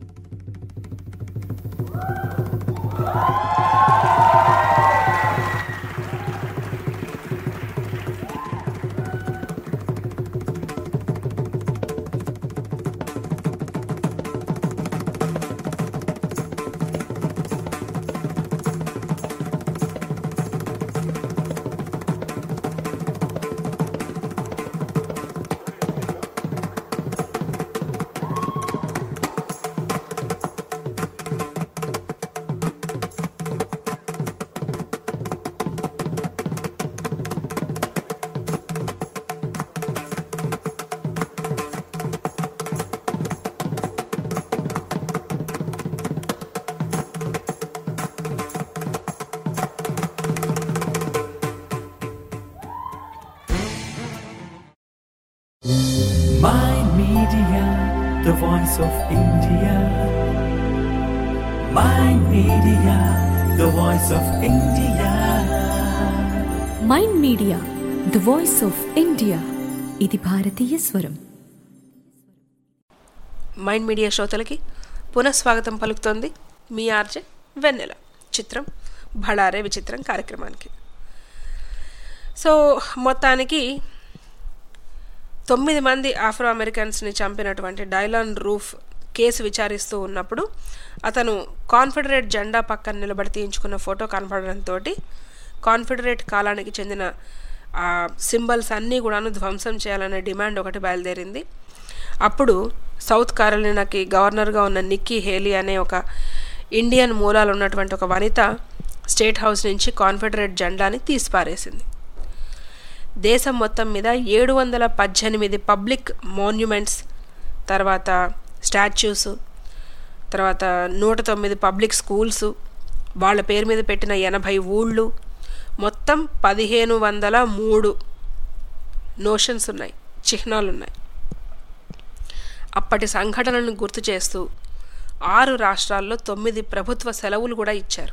My Media, the voice of India. My Media, the voice of India. Mind Media the voice of India ఇది భారతీయ స్వరం మైండ్ మీడియా శ్రోతలకి పునఃస్వాగతం పలుకుతోంది మీ ఆర్జే వెన్నెల చిత్రం భళారే విచిత్రం కార్యక్రమానికి సో మొత్తానికి తొమ్మిది మంది ఆఫ్రో అమెరికన్స్ని చంపినటువంటి డైలాన్ రూఫ్ కేసు విచారిస్తూ ఉన్నప్పుడు అతను కాన్ఫెడరేట్ జెండా పక్కన నిలబడి తీయించుకున్న ఫోటో కనపడడంతో కాన్ఫెడరేట్ కాలానికి చెందిన ఆ సింబల్స్ అన్నీ కూడాను ధ్వంసం చేయాలనే డిమాండ్ ఒకటి బయలుదేరింది అప్పుడు సౌత్ కారోలినాకి గవర్నర్గా ఉన్న నిక్కీ హేలీ అనే ఒక ఇండియన్ మూలాలు ఉన్నటువంటి ఒక వనిత స్టేట్ హౌస్ నుంచి కాన్ఫెడరేట్ జెండాని తీసిపారేసింది దేశం మొత్తం మీద ఏడు వందల పద్దెనిమిది పబ్లిక్ మాన్యుమెంట్స్ తర్వాత స్టాచ్యూస్ తర్వాత నూట తొమ్మిది పబ్లిక్ స్కూల్స్ వాళ్ళ పేరు మీద పెట్టిన ఎనభై ఊళ్ళు మొత్తం పదిహేను వందల మూడు నోషన్స్ ఉన్నాయి చిహ్నాలు ఉన్నాయి అప్పటి సంఘటనలను గుర్తు చేస్తూ ఆరు రాష్ట్రాల్లో తొమ్మిది ప్రభుత్వ సెలవులు కూడా ఇచ్చారు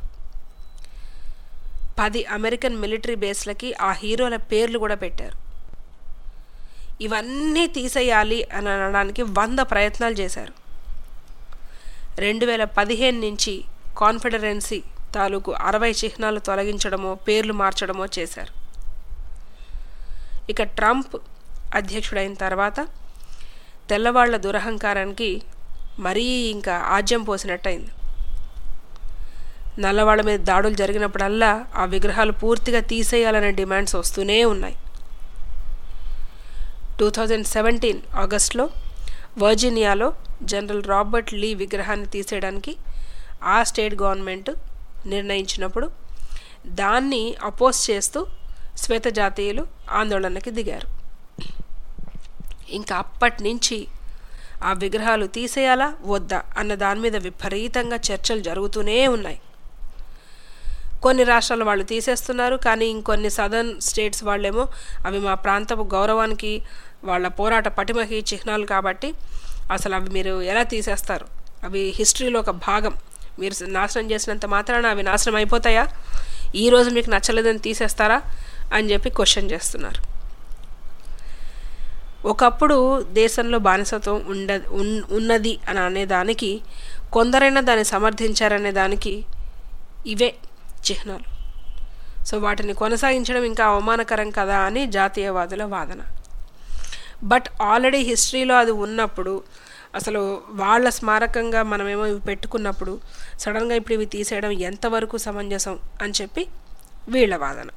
పది అమెరికన్ మిలిటరీ బేస్లకి ఆ హీరోల పేర్లు కూడా పెట్టారు ఇవన్నీ తీసేయాలి అని అనడానికి వంద ప్రయత్నాలు చేశారు రెండు వేల పదిహేను నుంచి కాన్ఫెడరెన్సీ తాలూకు అరవై చిహ్నాలు తొలగించడమో పేర్లు మార్చడమో చేశారు ఇక ట్రంప్ అధ్యక్షుడైన తర్వాత తెల్లవాళ్ల దురహంకారానికి మరీ ఇంకా ఆజ్యం పోసినట్టయింది నల్లవాళ్ల మీద దాడులు జరిగినప్పుడల్లా ఆ విగ్రహాలు పూర్తిగా తీసేయాలనే డిమాండ్స్ వస్తూనే ఉన్నాయి టూ థౌజండ్ సెవెంటీన్ ఆగస్ట్లో వర్జీనియాలో జనరల్ రాబర్ట్ లీ విగ్రహాన్ని తీసేయడానికి ఆ స్టేట్ గవర్నమెంట్ నిర్ణయించినప్పుడు దాన్ని అపోజ్ చేస్తూ శ్వేత జాతీయులు ఆందోళనకి దిగారు ఇంకా అప్పటి నుంచి ఆ విగ్రహాలు తీసేయాలా వద్దా అన్న దాని మీద విపరీతంగా చర్చలు జరుగుతూనే ఉన్నాయి కొన్ని రాష్ట్రాల వాళ్ళు తీసేస్తున్నారు కానీ ఇంకొన్ని సదర్న్ స్టేట్స్ వాళ్ళేమో అవి మా ప్రాంతపు గౌరవానికి వాళ్ళ పోరాట పటిమకి చిహ్నాలు కాబట్టి అసలు అవి మీరు ఎలా తీసేస్తారు అవి హిస్టరీలో ఒక భాగం మీరు నాశనం చేసినంత మాత్రాన అవి నాశనం అయిపోతాయా ఈ రోజు మీకు నచ్చలేదని తీసేస్తారా అని చెప్పి క్వశ్చన్ చేస్తున్నారు ఒకప్పుడు దేశంలో బానిసత్వం ఉండ ఉన్- ఉన్నది అని అనేదానికి కొందరైనా దాన్ని సమర్థించారనే దానికి ఇవే చిహ్నాలు సో వాటిని కొనసాగించడం ఇంకా అవమానకరం కదా అని జాతీయవాదుల వాదన బట్ ఆల్రెడీ హిస్టరీలో అది ఉన్నప్పుడు అసలు వాళ్ళ స్మారకంగా మనమేమో ఇవి పెట్టుకున్నప్పుడు సడన్గా ఇప్పుడు ఇవి తీసేయడం ఎంతవరకు సమంజసం అని చెప్పి వీళ్ళ వాదన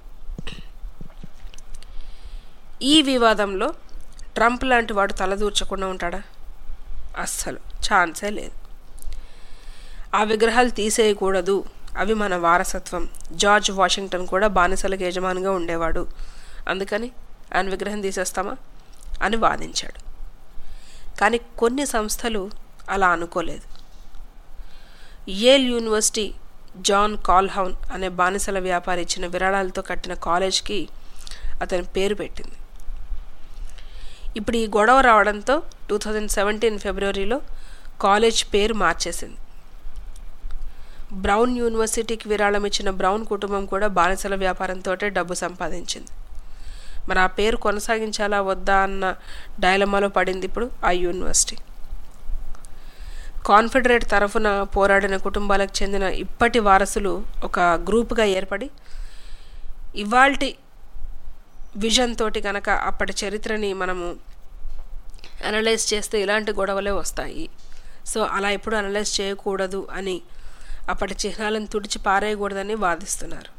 ఈ వివాదంలో ట్రంప్ లాంటి వాడు తలదూర్చకుండా ఉంటాడా అస్సలు ఛాన్సే లేదు ఆ విగ్రహాలు తీసేయకూడదు అవి మన వారసత్వం జార్జ్ వాషింగ్టన్ కూడా బానిసలకు యజమానిగా ఉండేవాడు అందుకని ఆయన విగ్రహం తీసేస్తామా అని వాదించాడు కానీ కొన్ని సంస్థలు అలా అనుకోలేదు ఏల్ యూనివర్సిటీ జాన్ కాల్హౌన్ అనే బానిసల వ్యాపారి ఇచ్చిన విరాళాలతో కట్టిన కాలేజ్కి అతని పేరు పెట్టింది ఇప్పుడు ఈ గొడవ రావడంతో టూ థౌజండ్ సెవెంటీన్ ఫిబ్రవరిలో కాలేజ్ పేరు మార్చేసింది బ్రౌన్ యూనివర్సిటీకి విరాళం ఇచ్చిన బ్రౌన్ కుటుంబం కూడా బానిసల వ్యాపారంతో డబ్బు సంపాదించింది మరి ఆ పేరు కొనసాగించాలా వద్దా అన్న డైలమాలో పడింది ఇప్పుడు ఆ యూనివర్సిటీ కాన్ఫెడరేట్ తరఫున పోరాడిన కుటుంబాలకు చెందిన ఇప్పటి వారసులు ఒక గ్రూప్గా ఏర్పడి ఇవాల్టి విజన్ తోటి కనుక అప్పటి చరిత్రని మనము అనలైజ్ చేస్తే ఇలాంటి గొడవలే వస్తాయి సో అలా ఎప్పుడు అనలైజ్ చేయకూడదు అని అప్పటి చిహ్నాలను తుడిచి పారేయకూడదని వాదిస్తున్నారు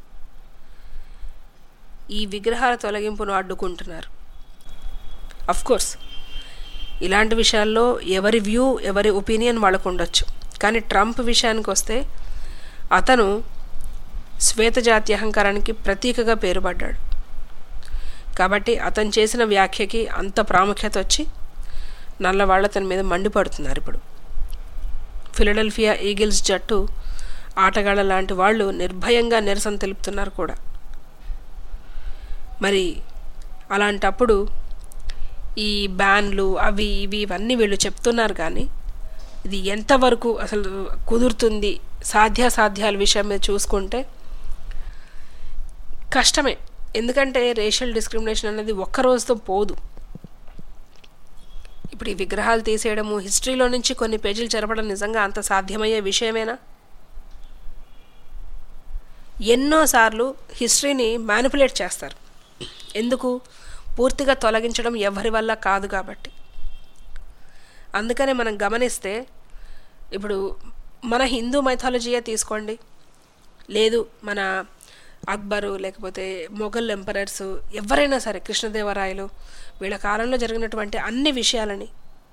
ఈ విగ్రహాల తొలగింపును అడ్డుకుంటున్నారు కోర్స్ ఇలాంటి విషయాల్లో ఎవరి వ్యూ ఎవరి ఒపీనియన్ వాళ్ళకు ఉండొచ్చు కానీ ట్రంప్ విషయానికి వస్తే అతను శ్వేతజాతి అహంకారానికి ప్రతీకగా పేరుపడ్డాడు కాబట్టి అతను చేసిన వ్యాఖ్యకి అంత ప్రాముఖ్యత వచ్చి నల్లవాళ్ళ అతని మీద మండిపడుతున్నారు ఇప్పుడు ఫిలడెల్ఫియా ఈగిల్స్ జట్టు ఆటగాళ్ళ లాంటి వాళ్ళు నిర్భయంగా నిరసన తెలుపుతున్నారు కూడా మరి అలాంటప్పుడు ఈ బ్యాన్లు అవి ఇవి ఇవన్నీ వీళ్ళు చెప్తున్నారు కానీ ఇది ఎంతవరకు అసలు కుదురుతుంది సాధ్యాసాధ్యాల విషయం మీద చూసుకుంటే కష్టమే ఎందుకంటే రేషియల్ డిస్క్రిమినేషన్ అనేది ఒక్క రోజుతో పోదు ఇప్పుడు ఈ విగ్రహాలు తీసేయడము హిస్టరీలో నుంచి కొన్ని పేజీలు చెరపడం నిజంగా అంత సాధ్యమయ్యే విషయమేనా ఎన్నోసార్లు హిస్టరీని మ్యానిపులేట్ చేస్తారు ఎందుకు పూర్తిగా తొలగించడం ఎవరి వల్ల కాదు కాబట్టి అందుకనే మనం గమనిస్తే ఇప్పుడు మన హిందూ మైథాలజీయే తీసుకోండి లేదు మన అక్బరు లేకపోతే మొఘల్ ఎంపరర్స్ ఎవరైనా సరే కృష్ణదేవరాయలు వీళ్ళ కాలంలో జరిగినటువంటి అన్ని విషయాలని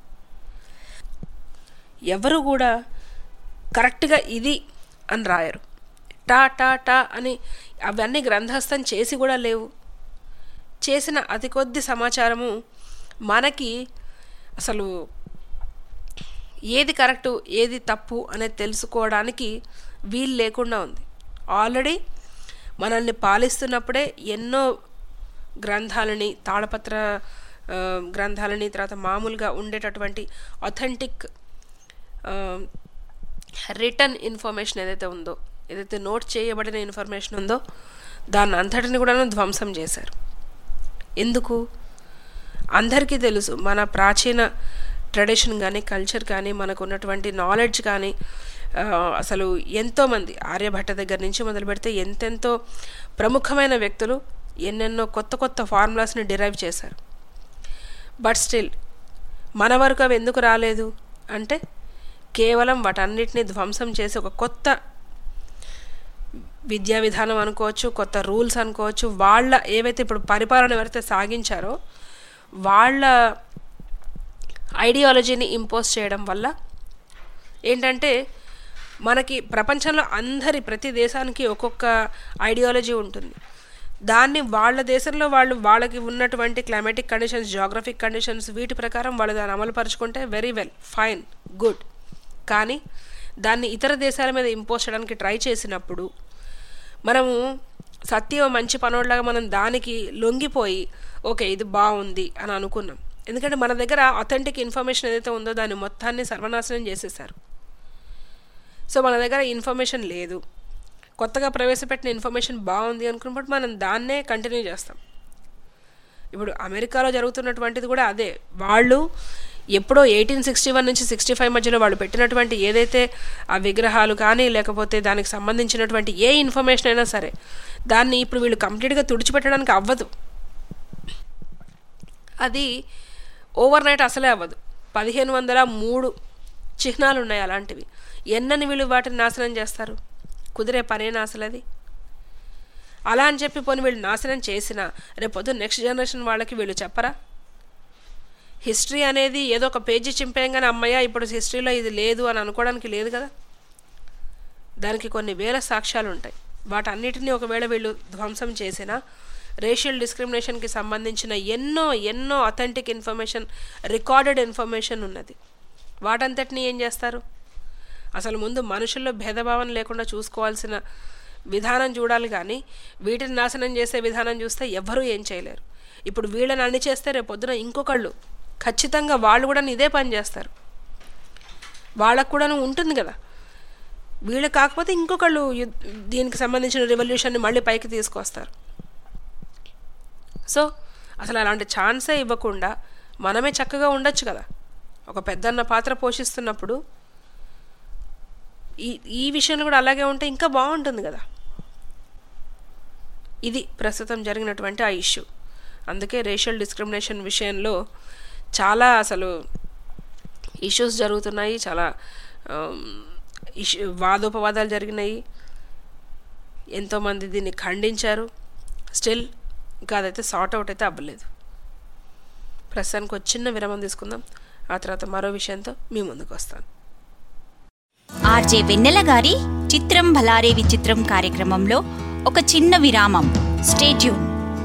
ఎవరు కూడా కరెక్ట్గా ఇది అని రాయరు టా టా టా అని అవన్నీ గ్రంథస్థం చేసి కూడా లేవు చేసిన అతి కొద్ది సమాచారము మనకి అసలు ఏది కరెక్టు ఏది తప్పు అనేది తెలుసుకోవడానికి వీలు లేకుండా ఉంది ఆల్రెడీ మనల్ని పాలిస్తున్నప్పుడే ఎన్నో గ్రంథాలని తాళపత్ర ఆ, గ్రంథాలని తర్వాత మామూలుగా ఉండేటటువంటి అథెంటిక్ రిటర్న్ ఇన్ఫర్మేషన్ ఏదైతే ఉందో ఏదైతే నోట్ చేయబడిన ఇన్ఫర్మేషన్ ఉందో దాన్ని అంతటిని కూడా ధ్వంసం చేశారు ఎందుకు అందరికీ తెలుసు మన ప్రాచీన ట్రెడిషన్ కానీ కల్చర్ కానీ మనకు ఉన్నటువంటి నాలెడ్జ్ కానీ ఆ, అసలు ఎంతోమంది ఆర్యభట్ట దగ్గర నుంచి మొదలు పెడితే ఎంతెంతో ప్రముఖమైన వ్యక్తులు ఎన్నెన్నో కొత్త కొత్త ఫార్ములాస్ని డిరైవ్ చేశారు బట్ స్టిల్ మన వరకు అవి ఎందుకు రాలేదు అంటే కేవలం వాటన్నిటిని ధ్వంసం చేసి ఒక కొత్త విద్యా విధానం అనుకోవచ్చు కొత్త రూల్స్ అనుకోవచ్చు వాళ్ళ ఏవైతే ఇప్పుడు పరిపాలన ఎవరైతే సాగించారో వాళ్ళ ఐడియాలజీని ఇంపోజ్ చేయడం వల్ల ఏంటంటే మనకి ప్రపంచంలో అందరి ప్రతి దేశానికి ఒక్కొక్క ఐడియాలజీ ఉంటుంది దాన్ని వాళ్ళ దేశంలో వాళ్ళు వాళ్ళకి ఉన్నటువంటి క్లైమాటిక్ కండిషన్స్ జాగ్రఫిక్ కండిషన్స్ వీటి ప్రకారం వాళ్ళు దాన్ని అమలు పరుచుకుంటే వెరీ వెల్ ఫైన్ గుడ్ కానీ దాన్ని ఇతర దేశాల మీద ఇంపోజ్ చేయడానికి ట్రై చేసినప్పుడు మనము సత్యం మంచి పనోడ్లాగా మనం దానికి లొంగిపోయి ఓకే ఇది బాగుంది అని అనుకున్నాం ఎందుకంటే మన దగ్గర అథెంటిక్ ఇన్ఫర్మేషన్ ఏదైతే ఉందో దాన్ని మొత్తాన్ని సర్వనాశనం చేసేసారు సో మన దగ్గర ఇన్ఫర్మేషన్ లేదు కొత్తగా ప్రవేశపెట్టిన ఇన్ఫర్మేషన్ బాగుంది అనుకున్నప్పుడు మనం దాన్నే కంటిన్యూ చేస్తాం ఇప్పుడు అమెరికాలో జరుగుతున్నటువంటిది కూడా అదే వాళ్ళు ఎప్పుడో ఎయిటీన్ సిక్స్టీ వన్ నుంచి సిక్స్టీ ఫైవ్ మధ్యలో వాళ్ళు పెట్టినటువంటి ఏదైతే ఆ విగ్రహాలు కానీ లేకపోతే దానికి సంబంధించినటువంటి ఏ ఇన్ఫర్మేషన్ అయినా సరే దాన్ని ఇప్పుడు వీళ్ళు కంప్లీట్గా తుడిచిపెట్టడానికి అవ్వదు అది ఓవర్ నైట్ అసలే అవ్వదు పదిహేను వందల మూడు చిహ్నాలు ఉన్నాయి అలాంటివి ఎన్నని వీళ్ళు వాటిని నాశనం చేస్తారు కుదిరే పనేనా అసలు అది అలా అని చెప్పి పోనీ వీళ్ళు నాశనం చేసినా రేపొద్దు నెక్స్ట్ జనరేషన్ వాళ్ళకి వీళ్ళు చెప్పరా హిస్టరీ అనేది ఏదో ఒక పేజీ చింపేయంగానే అమ్మయ్య ఇప్పుడు హిస్టరీలో ఇది లేదు అని అనుకోవడానికి లేదు కదా దానికి కొన్ని వేల సాక్ష్యాలు ఉంటాయి వాటన్నిటిని ఒకవేళ వీళ్ళు ధ్వంసం చేసినా రేషియల్ డిస్క్రిమినేషన్కి సంబంధించిన ఎన్నో ఎన్నో అథెంటిక్ ఇన్ఫర్మేషన్ రికార్డెడ్ ఇన్ఫర్మేషన్ ఉన్నది వాటంతటిని ఏం చేస్తారు అసలు ముందు మనుషుల్లో భేదభావం లేకుండా చూసుకోవాల్సిన విధానం చూడాలి కానీ వీటిని నాశనం చేసే విధానం చూస్తే ఎవ్వరూ ఏం చేయలేరు ఇప్పుడు వీళ్ళని అన్ని చేస్తే రేపు పొద్దున ఇంకొకళ్ళు ఖచ్చితంగా వాళ్ళు కూడా ఇదే పని చేస్తారు వాళ్ళకు కూడా ఉంటుంది కదా వీళ్ళు కాకపోతే ఇంకొకళ్ళు యుద్- దీనికి సంబంధించిన రెవల్యూషన్ని మళ్ళీ పైకి తీసుకొస్తారు సో అసలు అలాంటి ఛాన్సే ఇవ్వకుండా మనమే చక్కగా ఉండొచ్చు కదా ఒక పెద్దన్న పాత్ర పోషిస్తున్నప్పుడు ఈ ఈ విషయంలో కూడా అలాగే ఉంటే ఇంకా బాగుంటుంది కదా ఇది ప్రస్తుతం జరిగినటువంటి ఆ ఇష్యూ అందుకే రేషియల్ డిస్క్రిమినేషన్ విషయంలో చాలా అసలు ఇష్యూస్ జరుగుతున్నాయి చాలా ఇష్యూ వాదోపవాదాలు జరిగినాయి ఎంతోమంది దీన్ని ఖండించారు స్టిల్ ఇంకా అదైతే సార్ట్ అవుట్ అయితే అవ్వలేదు ప్రస్తుతానికి ఒక చిన్న విరామం తీసుకుందాం ఆ తర్వాత మరో విషయంతో మీ ముందుకు వస్తాను ఆర్జే వెన్నెల గారి చిత్రం భలారే విచిత్రం కార్యక్రమంలో ఒక చిన్న విరామం స్టేట్యూన్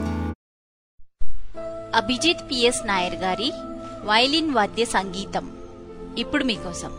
అభిజిత్ పిఎస్ నాయర్ గారి వైలిన్ వాద్య సంగీతం ఇప్పుడు మీకోసం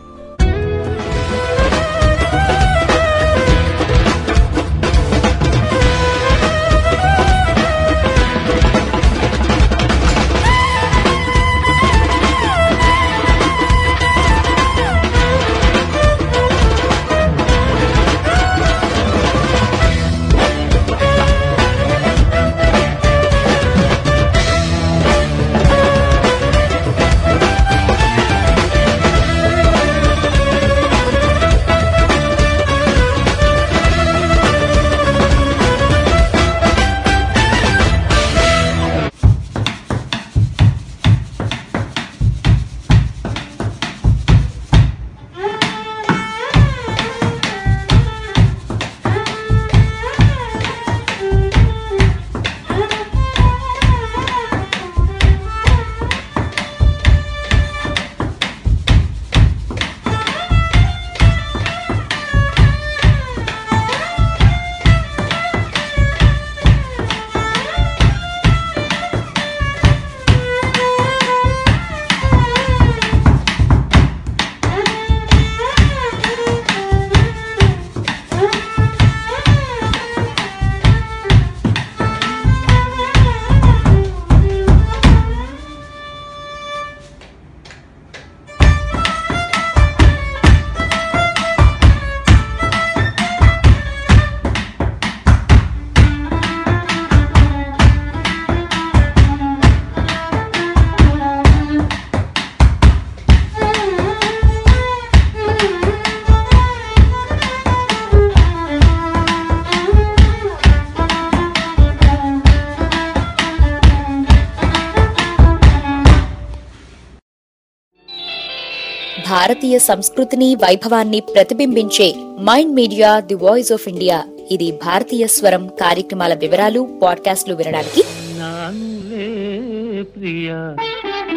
భారతీయ సంస్కృతిని వైభవాన్ని ప్రతిబింబించే Mind Media the voice of India ఇది భారతీయ స్వరం కార్యక్రమాల వివరాలు పాడ్కాస్ట్లు వినడానికి నానులే ప్రియా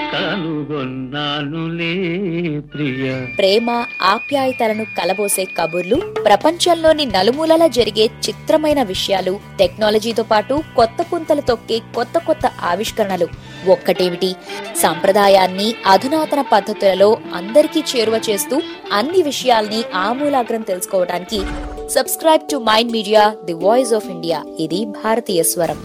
కనుగొన్నానులే ప్రియ ప్రేమ ఆప్యాయతలను కలబోసే కబుర్లు ప్రపంచంలోని నలుమూలల జరిగే చిత్రమైన విషయాలు టెక్నాలజీతో పాటు కొత్త పుంతలు తొక్కే కొత్త కొత్త ఆవిష్కరణలు ఒక్కటేమిటి సంప్రదాయాన్ని అధునాతన పద్ధతులలో అందరికీ చేరువ చేస్తూ అన్ని విషయాల్ని ఆమూలాగ్రం తెలుసుకోవడానికి subscribe to Mind Media the voice of India ఇది భారతీయ స్వరం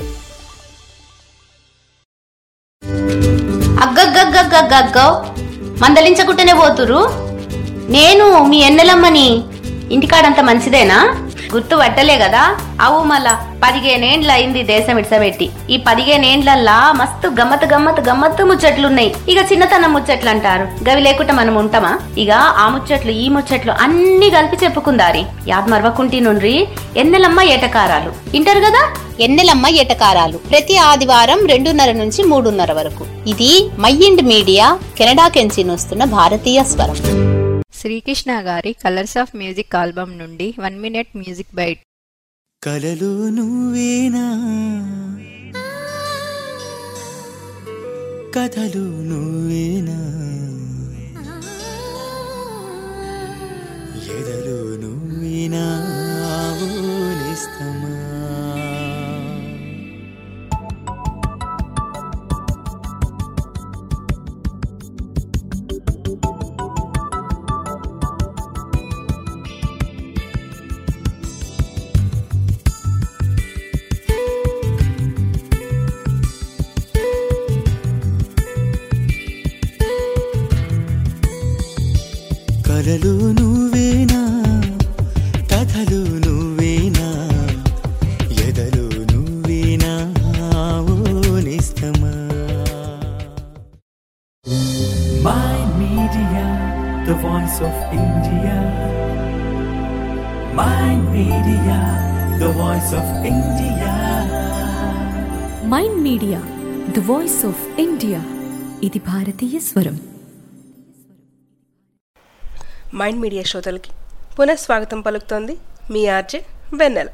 అగ్గగ్గగ్గగ్గగ్గో మందలించకుంటేనే పోతురు నేను మీ ఎన్నెలమ్మని ఇంటికాడంత మంచిదేనా గుర్తు పట్టలే కదా అవు మళ్ళా పదిహేనేండ్ల అయింది దేశం ఇడ్సబెట్టి ఈ పదిహేనేండ్లల్లా మస్తు గమ్మత్ గమ్మత్ గమ్మత్తు ముచ్చట్లున్నాయి ఇక చిన్నతనం ముచ్చట్లు అంటారు గవి లేకుండా మనం ఉంటామా ఇక ఆ ముచ్చట్లు ఈ ముచ్చట్లు అన్ని కలిపి చెప్పుకుందారి యాద్ మరవకుంటి నుండ్రి ఎన్నెలమ్మ ఏటకారాలు ఇంటారు కదా ఎన్నెలమ్మ ఎటకారాలు ప్రతి ఆదివారం రెండున్నర నుంచి మూడున్నర వరకు ఇది మైండ్ మీడియా కెనడా కెంచి వస్తున్న భారతీయ స్వరం శ్రీకృష్ణ గారి కలర్స్ ఆఫ్ మ్యూజిక్ ఆల్బమ్ నుండి వన్ మినిట్ మ్యూజిక్ బైట్ కలలు నువ్వేనా కథలు నువ్వేనా ఎదలు నువ్వేనా ఆవులిస్తమా కలలు నువ్వేనా కథలు నువ్వేనా ఎదలు నువ్వేనా ఆవులిస్తమా Mind Media, the voice of India. Mind Media, the voice of India. Mind Media the voice of India ఇది భారతీయ స్వరం మైండ్ మీడియా శ్రోతలకి పునఃస్వాగతం పలుకుతోంది మీ ఆర్జే వెన్నెల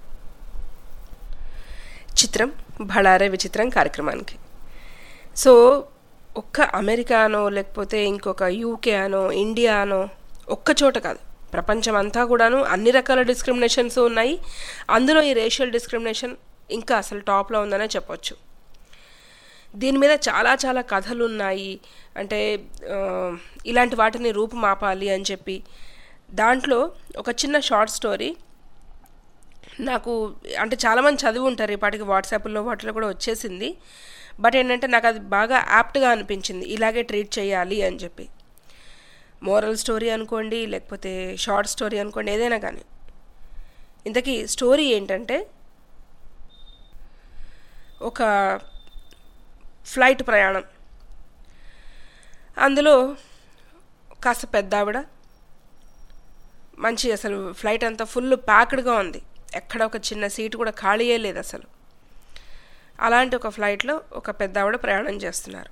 చిత్రం భళారే విచిత్రం కార్యక్రమానికి సో ఒక్క అమెరికా అనో లేకపోతే ఇంకొక యూకే అనో ఇండియా అనో ఒక్క చోట కాదు ప్రపంచం అంతా కూడాను అన్ని రకాల డిస్క్రిమినేషన్స్ ఉన్నాయి అందులో ఈ రేషియల్ డిస్క్రిమినేషన్ ఇంకా అసలు టాప్లో ఉందనే చెప్పొచ్చు దీని మీద చాలా చాలా కథలు ఉన్నాయి అంటే ఆ, ఇలాంటి వాటిని రూపుమాపాలి అని చెప్పి దాంట్లో ఒక చిన్న షార్ట్ స్టోరీ నాకు అంటే చాలామంది చదివి ఉంటారు ఈ పాటికి వాట్సాప్లో వాటిలో కూడా వచ్చేసింది బట్ ఏంటంటే నాకు అది బాగా యాప్ట్గా అనిపించింది ఇలాగే ట్రీట్ చేయాలి అని చెప్పి మోరల్ స్టోరీ అనుకోండి లేకపోతే షార్ట్ స్టోరీ అనుకోండి ఏదైనా కానీ ఇంతకీ స్టోరీ ఏంటంటే ఒక ఫ్లైట్ ప్రయాణం అందులో కాస్త పెద్ద ఆవిడ మంచి అసలు ఫ్లైట్ అంతా ఫుల్ ప్యాక్డ్గా ఉంది ఎక్కడ ఒక చిన్న సీటు కూడా ఖాళీయే లేదు అసలు అలాంటి ఒక ఫ్లైట్లో ఒక పెద్ద ఆవిడ ప్రయాణం చేస్తున్నారు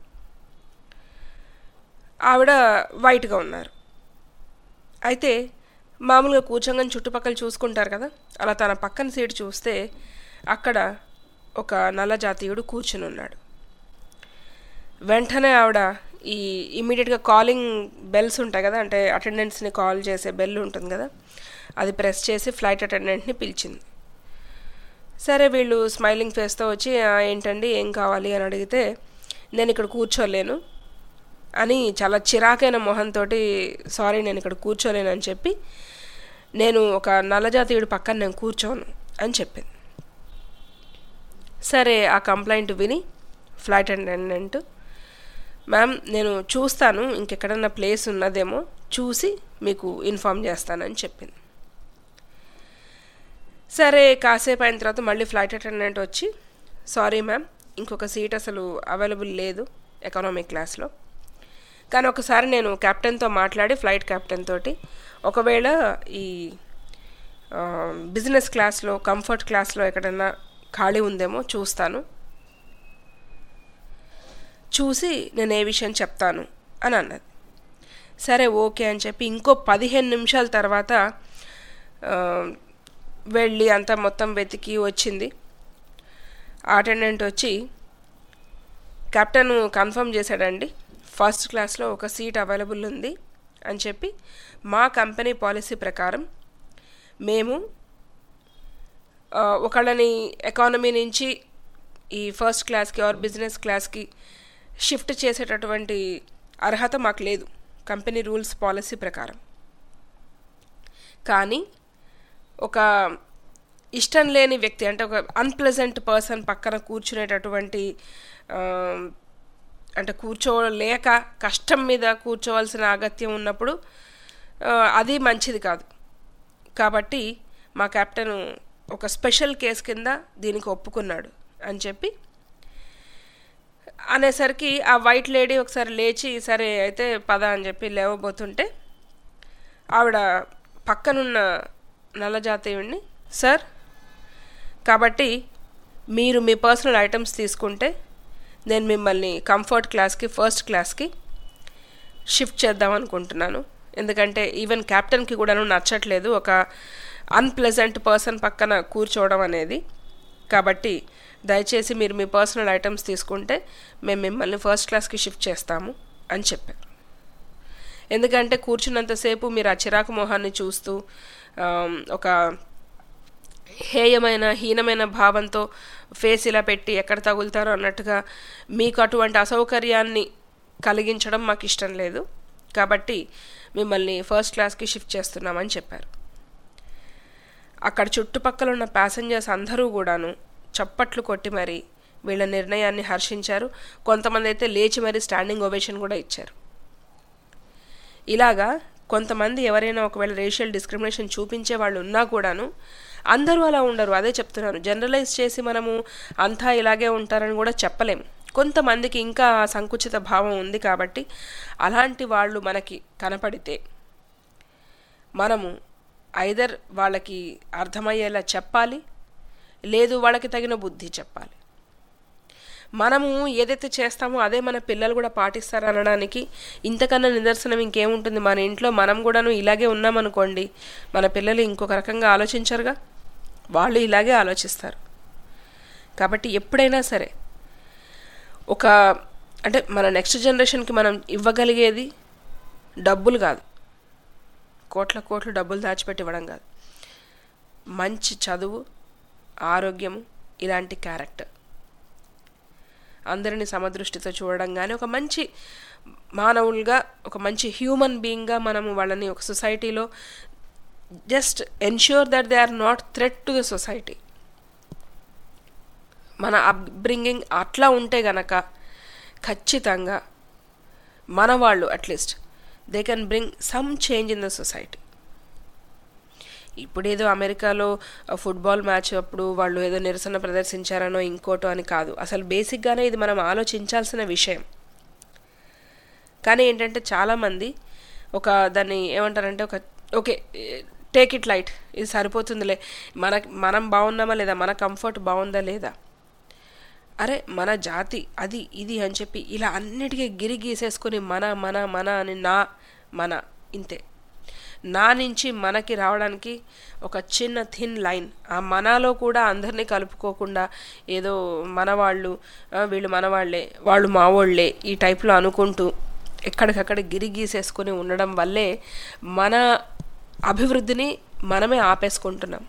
ఆవిడ వైట్గా ఉన్నారు అయితే మామూలుగా కూర్చోగానే చుట్టుపక్కల చూసుకుంటారు కదా అలా తన పక్కన సీటు చూస్తే అక్కడ ఒక నల్ల జాతీయుడు కూర్చుని ఉన్నాడు వెంటనే ఆవిడ ఈ ఇమీడియట్గా కాలింగ్ బెల్స్ ఉంటాయి కదా అంటే అటెండెంట్స్ని కాల్ చేసే బెల్ ఉంటుంది కదా అది ప్రెస్ చేసి ఫ్లైట్ అటెండెంట్ని పిలిచింది సరే వీళ్ళు స్మైలింగ్ ఫేస్తో వచ్చి "ఆ, ఏంటండి ఏం కావాలి అని అడిగితే నేను ఇక్కడ కూర్చోలేను అని చాలా చిరాకైన మొహంతో సారీ నేను ఇక్కడ కూర్చోలేను అని చెప్పి నేను ఒక నల్లజాతీయుడి పక్కన నేను కూర్చోను అని చెప్పింది సరే ఆ కంప్లైంట్ విని ఫ్లైట్ అటెండెంట్ మ్యామ్ నేను చూస్తాను ఇంకెక్కడన్నా ప్లేస్ ఉన్నదేమో చూసి మీకు ఇన్ఫామ్ చేస్తానని చెప్పింది సరే కాసేపు అయిన తర్వాత మళ్ళీ ఫ్లైట్ అటెండెంట్ వచ్చి సారీ మ్యామ్ ఇంకొక సీట్ అసలు అవైలబుల్ లేదు ఎకనామిక్ క్లాస్లో కానీ ఒకసారి నేను కెప్టెన్తో మాట్లాడి ఫ్లైట్ కెప్టెన్ తోటి ఒకవేళ ఈ ఆ, బిజినెస్ క్లాస్లో కంఫర్ట్ క్లాస్లో ఎక్కడన్నా ఖాళీ ఉందేమో చూస్తాను చూసి నేను ఏ విషయం చెప్తాను అని అన్నది సరే ఓకే అని చెప్పి ఇంకో పదిహేను నిమిషాల తర్వాత ఆ, వెళ్ళి అంతా మొత్తం వెతికి వచ్చింది అటెండెంట్ వచ్చి కెప్టెన్ కన్ఫర్మ్ చేశాడండి ఫస్ట్ క్లాస్లో ఒక సీట్ అవైలబుల్ ఉంది అని చెప్పి మా కంపెనీ పాలసీ ప్రకారం మేము ఆ, ఒకళ్ళని ఎకానమీ నుంచి ఈ ఫస్ట్ క్లాస్కి ఆర్ బిజినెస్ క్లాస్కి షిఫ్ట్ చేసేటటువంటి అర్హత మాకు లేదు కంపెనీ రూల్స్ పాలసీ ప్రకారం కానీ ఒక ఇష్టం లేని వ్యక్తి అంటే ఒక అన్ప్లెజెంట్ పర్సన్ పక్కన కూర్చునేటటువంటి ఆ, అంటే కూర్చోలేక కష్టం మీద కూర్చోవలసిన అగత్యం ఉన్నప్పుడు ఆ, అది మంచిది కాదు కాబట్టి మా కెప్టెన్ ఒక స్పెషల్ కేస్ కింద దీనికి ఒప్పుకున్నాడు అని చెప్పి అనేసరికి ఆ వైట్ లేడీ ఒకసారి లేచి సరే అయితే పద అని చెప్పి లేవబోతుంటే ఆవిడ పక్కనున్న నల్లజాతీయుడిని సార్ కాబట్టి మీరు మీ పర్సనల్ ఐటమ్స్ తీసుకుంటే నేను మిమ్మల్ని కంఫర్ట్ క్లాస్కి ఫస్ట్ క్లాస్కి షిఫ్ట్ చేద్దాం అనుకుంటున్నాను ఎందుకంటే ఈవెన్ క్యాప్టెన్కి కూడాను నచ్చట్లేదు ఒక అన్ప్లెజెంట్ పర్సన్ పక్కన కూర్చోవడం అనేది కాబట్టి దయచేసి మీరు మీ పర్సనల్ ఐటమ్స్ తీసుకుంటే మేము మిమ్మల్ని ఫస్ట్ క్లాస్కి షిఫ్ట్ చేస్తాము అని చెప్పారు ఎందుకంటే కూర్చున్నంతసేపు మీరు ఆ చిరాకు మొహాన్ని చూస్తూ ఆమ్, ఒక హేయమైన హీనమైన భావంతో ఫేస్ ఇలా పెట్టి ఎక్కడ తగులుతారో అన్నట్టుగా మీకు అటువంటి అసౌకర్యాన్ని కలిగించడం మాకు ఇష్టం లేదు కాబట్టి మిమ్మల్ని ఫస్ట్ క్లాస్కి షిఫ్ట్ చేస్తున్నామని చెప్పారు అక్కడ చుట్టుపక్కల ఉన్న ప్యాసింజర్స్ అందరూ కూడాను చప్పట్లు కొట్టి మరి వీళ్ళ నిర్ణయాన్ని హర్షించారు కొంతమంది అయితే లేచి మరి స్టాండింగ్ ఓవేషన్ కూడా ఇచ్చారు ఇలాగా కొంతమంది ఎవరైనా ఒకవేళ రేషియల్ డిస్క్రిమినేషన్ చూపించే వాళ్ళు ఉన్నా కూడాను అందరూ అలా ఉండరు అదే చెప్తున్నాను జనరలైజ్ చేసి మనము అంతా ఇలాగే ఉంటారని కూడా చెప్పలేము కొంతమందికి ఇంకా ఆ సంకుచిత భావం ఉంది కాబట్టి అలాంటి వాళ్ళు మనకి కనపడితే మనము ఐదర్ వాళ్ళకి అర్థమయ్యేలా చెప్పాలి లేదు వాళ్ళకి తగిన బుద్ధి చెప్పాలి మనము ఏదైతే చేస్తామో అదే మన పిల్లలు కూడా పాటిస్తారు అనడానికి ఇంతకన్నా నిదర్శనం ఇంకేముంటుంది మన ఇంట్లో మనం కూడాను ఇలాగే ఉన్నామనుకోండి మన పిల్లలు ఇంకొక రకంగా ఆలోచించరుగా వాళ్ళు ఇలాగే ఆలోచిస్తారు కాబట్టి ఎప్పుడైనా సరే ఒక అంటే మన నెక్స్ట్ జనరేషన్కి మనం ఇవ్వగలిగేది డబ్బులు కాదు కోట్ల కోట్లు డబ్బులు దాచిపెట్టి ఇవ్వడం కాదు మంచి చదువు ఆరోగ్యము ఇలాంటి క్యారెక్టర్ అందరిని సమదృష్టితో చూడడం కానీ ఒక మంచి మానవులుగా ఒక మంచి హ్యూమన్ బీయింగ్గా మనము వాళ్ళని ఒక సొసైటీలో just ensure that they are not threat to the society మన అప్బ్రింగింగ్ అట్లా ఉంటే గనక ఖచ్చితంగా మన వాళ్ళు at least they can bring some change in the society ఇప్పుడేదో అమెరికాలో ఫుట్బాల్ మ్యాచ్ అప్పుడు వాళ్ళు ఏదో నిరసన ప్రదర్శించారనో ఇంకోటో అని కాదు అసలు బేసిక్గానే ఇది మనం ఆలోచించాల్సిన విషయం కానీ ఏంటంటే చాలామంది ఒక దాన్ని ఏమంటారంటే ఒక ఓకే టేక్ ఇట్ లైట్ ఇది సరిపోతుందిలే మన మనం బాగున్నామా లేదా మన కంఫర్ట్ బాగుందా లేదా అరే మన జాతి అది ఇది అని చెప్పి ఇలా అన్నిటికీ గిరి గీసేసుకొని మన మన మన అని నా మన ఇంతే నా నుంచి మనకి రావడానికి ఒక చిన్న థిన్ లైన్ ఆ మనలో కూడా అందరినీ కలుపుకోకుండా ఏదో మనవాళ్ళు ఆ, వీళ్ళు మనవాళ్లే వాళ్ళు మావోళ్లే ఈ టైప్లో అనుకుంటూ ఎక్కడికక్కడ గిరి గీసేసుకొని ఉండడం వల్లే మన అభివృద్ధిని మనమే ఆపేసుకుంటున్నాం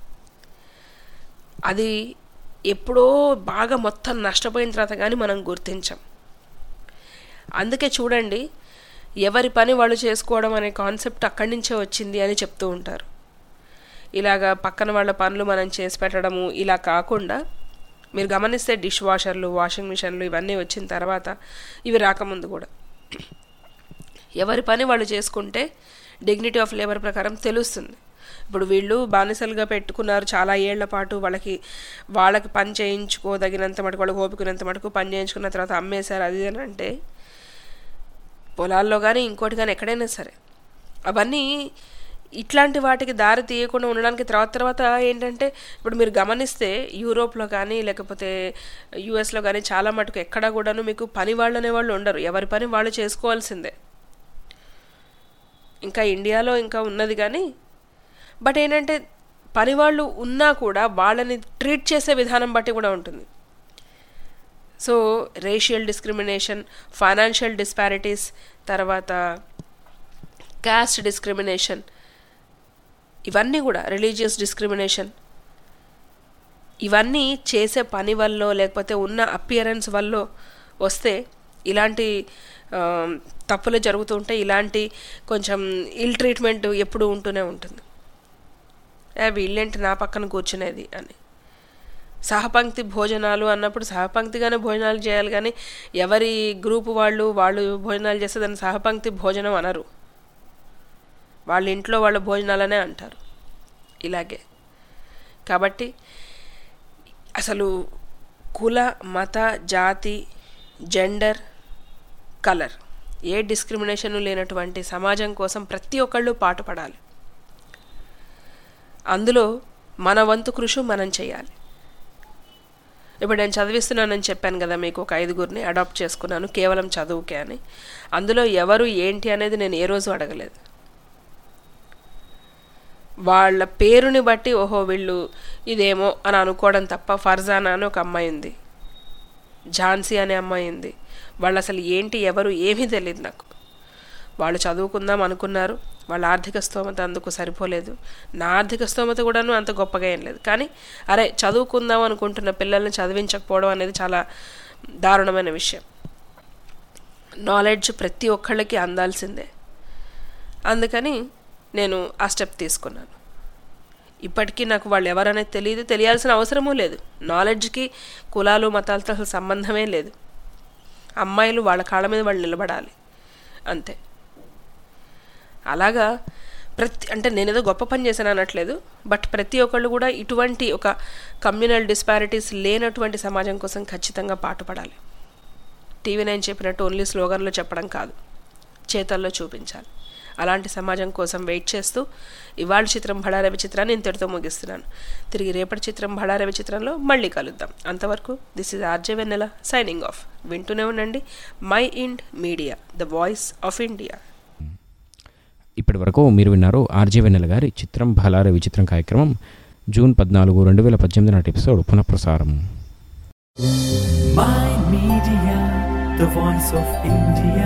అది ఎప్పుడో బాగా మొత్తం నష్టపోయిన తర్వాత కానీ మనం గుర్తించాం అందుకే చూడండి ఎవరి పని వాళ్ళు చేసుకోవడం అనే కాన్సెప్ట్ అక్కడి నుంచే వచ్చింది అని చెప్తూ ఉంటారు ఇలాగా పక్కన వాళ్ళ పనులు మనం చేసి పెట్టడము ఇలా కాకుండా మీరు గమనిస్తే డిష్ వాషర్లు వాషింగ్ మిషన్లు ఇవన్నీ వచ్చిన తర్వాత ఇవి రాకముందు కూడా ఎవరి పని వాళ్ళు చేసుకుంటే డిగ్నిటీ ఆఫ్ లేబర్ ప్రకారం తెలుస్తుంది ఇప్పుడు వీళ్ళు బానిసలుగా పెట్టుకున్నారు చాలా ఏళ్ల పాటు వాళ్ళకి వాళ్ళకి పని చేయించుకోదగినంత మటుకు వాళ్ళకి ఓపికనంత మటుకు పని చేయించుకున్న తర్వాత అమ్మేశారు అది ఇది అని అంటే పొలాల్లో కానీ ఇంకోటి కానీ ఎక్కడైనా సరే అవన్నీ ఇట్లాంటి వాటికి దారి తీయకుండా ఉండడానికి తర్వాత తర్వాత ఏంటంటే ఇప్పుడు మీరు గమనిస్తే యూరోప్లో కానీ లేకపోతే యూఎస్లో కానీ చాలా మటుకు ఎక్కడా కూడాను మీకు పని వాళ్ళు అనేవాళ్ళు ఉండరు ఎవరి పని వాళ్ళు చేసుకోవాల్సిందే ఇంకా ఇండియాలో ఇంకా ఉన్నది కానీ బట్ ఏంటంటే పని వాళ్ళు ఉన్నా కూడా వాళ్ళని ట్రీట్ చేసే విధానం బట్టి కూడా ఉంటుంది so racial discrimination financial disparities తర్వాత క్యాస్ట్ డిస్క్రిమినేషన్ ఇవన్నీ కూడా రిలీజియస్ డిస్క్రిమినేషన్ ఇవన్నీ చేసే పని వల్ల లేకపోతే ఉన్న అపియరెన్స్ వల్ల వస్తే ఇలాంటి ఆ, తప్పులు జరుగుతూ ఉంటే ఇలాంటి కొంచెం ఇల్ ట్రీట్మెంట్ ఎప్పుడూ ఉంటూనే ఉంటుంది ఏ వీళ్ళేంటి నా పక్కన కూర్చునేది అని సహపంక్తి భోజనాలు అన్నప్పుడు సహపంక్తిగానే భోజనాలు చేయాలి కానీ ఎవరి గ్రూపు వాళ్ళు వాళ్ళు భోజనాలు చేస్తే దాన్ని సహపంక్తి భోజనం అనరు వాళ్ళ ఇంట్లో వాళ్ళ భోజనాలనే అంటారు ఇలాగే కాబట్టి అసలు కుల మత జాతి జెండర్ కలర్ ఏ డిస్క్రిమినేషన్ లేనటువంటి సమాజం కోసం ప్రతి ఒక్కళ్ళు పాటుపడాలి అందులో మన వంతు కృషి మనం చేయాలి ఇప్పుడు నేను చదివిస్తున్నానని చెప్పాను కదా మీకు ఒక ఐదుగురిని అడాప్ట్ చేసుకున్నాను కేవలం చదువుకే అని అందులో ఎవరు ఏంటి అనేది నేను ఏ రోజు అడగలేదు వాళ్ళ పేరుని బట్టి ఓహో వీళ్ళు ఇదేమో అని అనుకోవడం తప్ప ఫర్జానా అని ఒక అమ్మాయి ఉంది ఝాన్సీ అనే అమ్మాయి ఉంది వాళ్ళు అసలు ఏంటి ఎవరు ఏమీ తెలియదు నాకు వాళ్ళు చదువుకుందాం అనుకున్నారు వాళ్ళ ఆర్థిక స్తోమత అందుకు సరిపోలేదు నా ఆర్థిక స్తోమత కూడాను అంత గొప్పగా ఏం లేదు కానీ అరే చదువుకుందాం అనుకుంటున్న పిల్లల్ని చదివించకపోవడం అనేది చాలా దారుణమైన విషయం నాలెడ్జ్ ప్రతి ఒక్కళ్ళకి అందాల్సిందే అందుకని నేను ఆ స్టెప్ తీసుకున్నాను ఇప్పటికీ నాకు వాళ్ళు ఎవరనేది తెలియదు తెలియాల్సిన అవసరమూ లేదు నాలెడ్జ్కి కులాలు మతాలతో అసలు సంబంధమే లేదు అమ్మాయిలు వాళ్ళ కాళ్ళ మీద వాళ్ళు నిలబడాలి అంతే అలాగా ప్రతి అంటే నేను ఏదో గొప్ప పని చేశాను అనట్లేదు బట్ ప్రతి ఒక్కళ్ళు కూడా ఇటువంటి ఒక కమ్యూనల్ డిస్పారిటీస్ లేనటువంటి సమాజం కోసం ఖచ్చితంగా పాటుపడాలి టీవీ నైన్ చెప్పినట్టు ఓన్లీ స్లోగన్లో చెప్పడం కాదు చేతల్లో చూపించాలి అలాంటి సమాజం కోసం వెయిట్ చేస్తూ ఇవాళ చిత్రం భళారవి చిత్రాన్ని ఇంతటితో ముగిస్తున్నాను తిరిగి రేపటి చిత్రం భళారవి చిత్రంలో మళ్ళీ కలుద్దాం అంతవరకు this is RJ Vennela signing off వింటూనే ఉండండి Mind Media the voice of India ఇప్పటి వరకు మీరు విన్నారు ఆర్జే వెన్నెల గారి చిత్రం భలార విచిత్రం కార్యక్రమం జూన్ పద్నాలుగు రెండు వేల పద్దెనిమిది నాటి ఎపిసోడ్ పునఃప్రసారం My Media, the voice of India.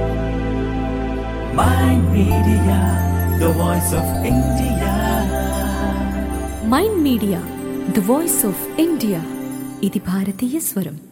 My Media, the voice of India. Mind Media the voice of India ఇది భారతీయ స్వరం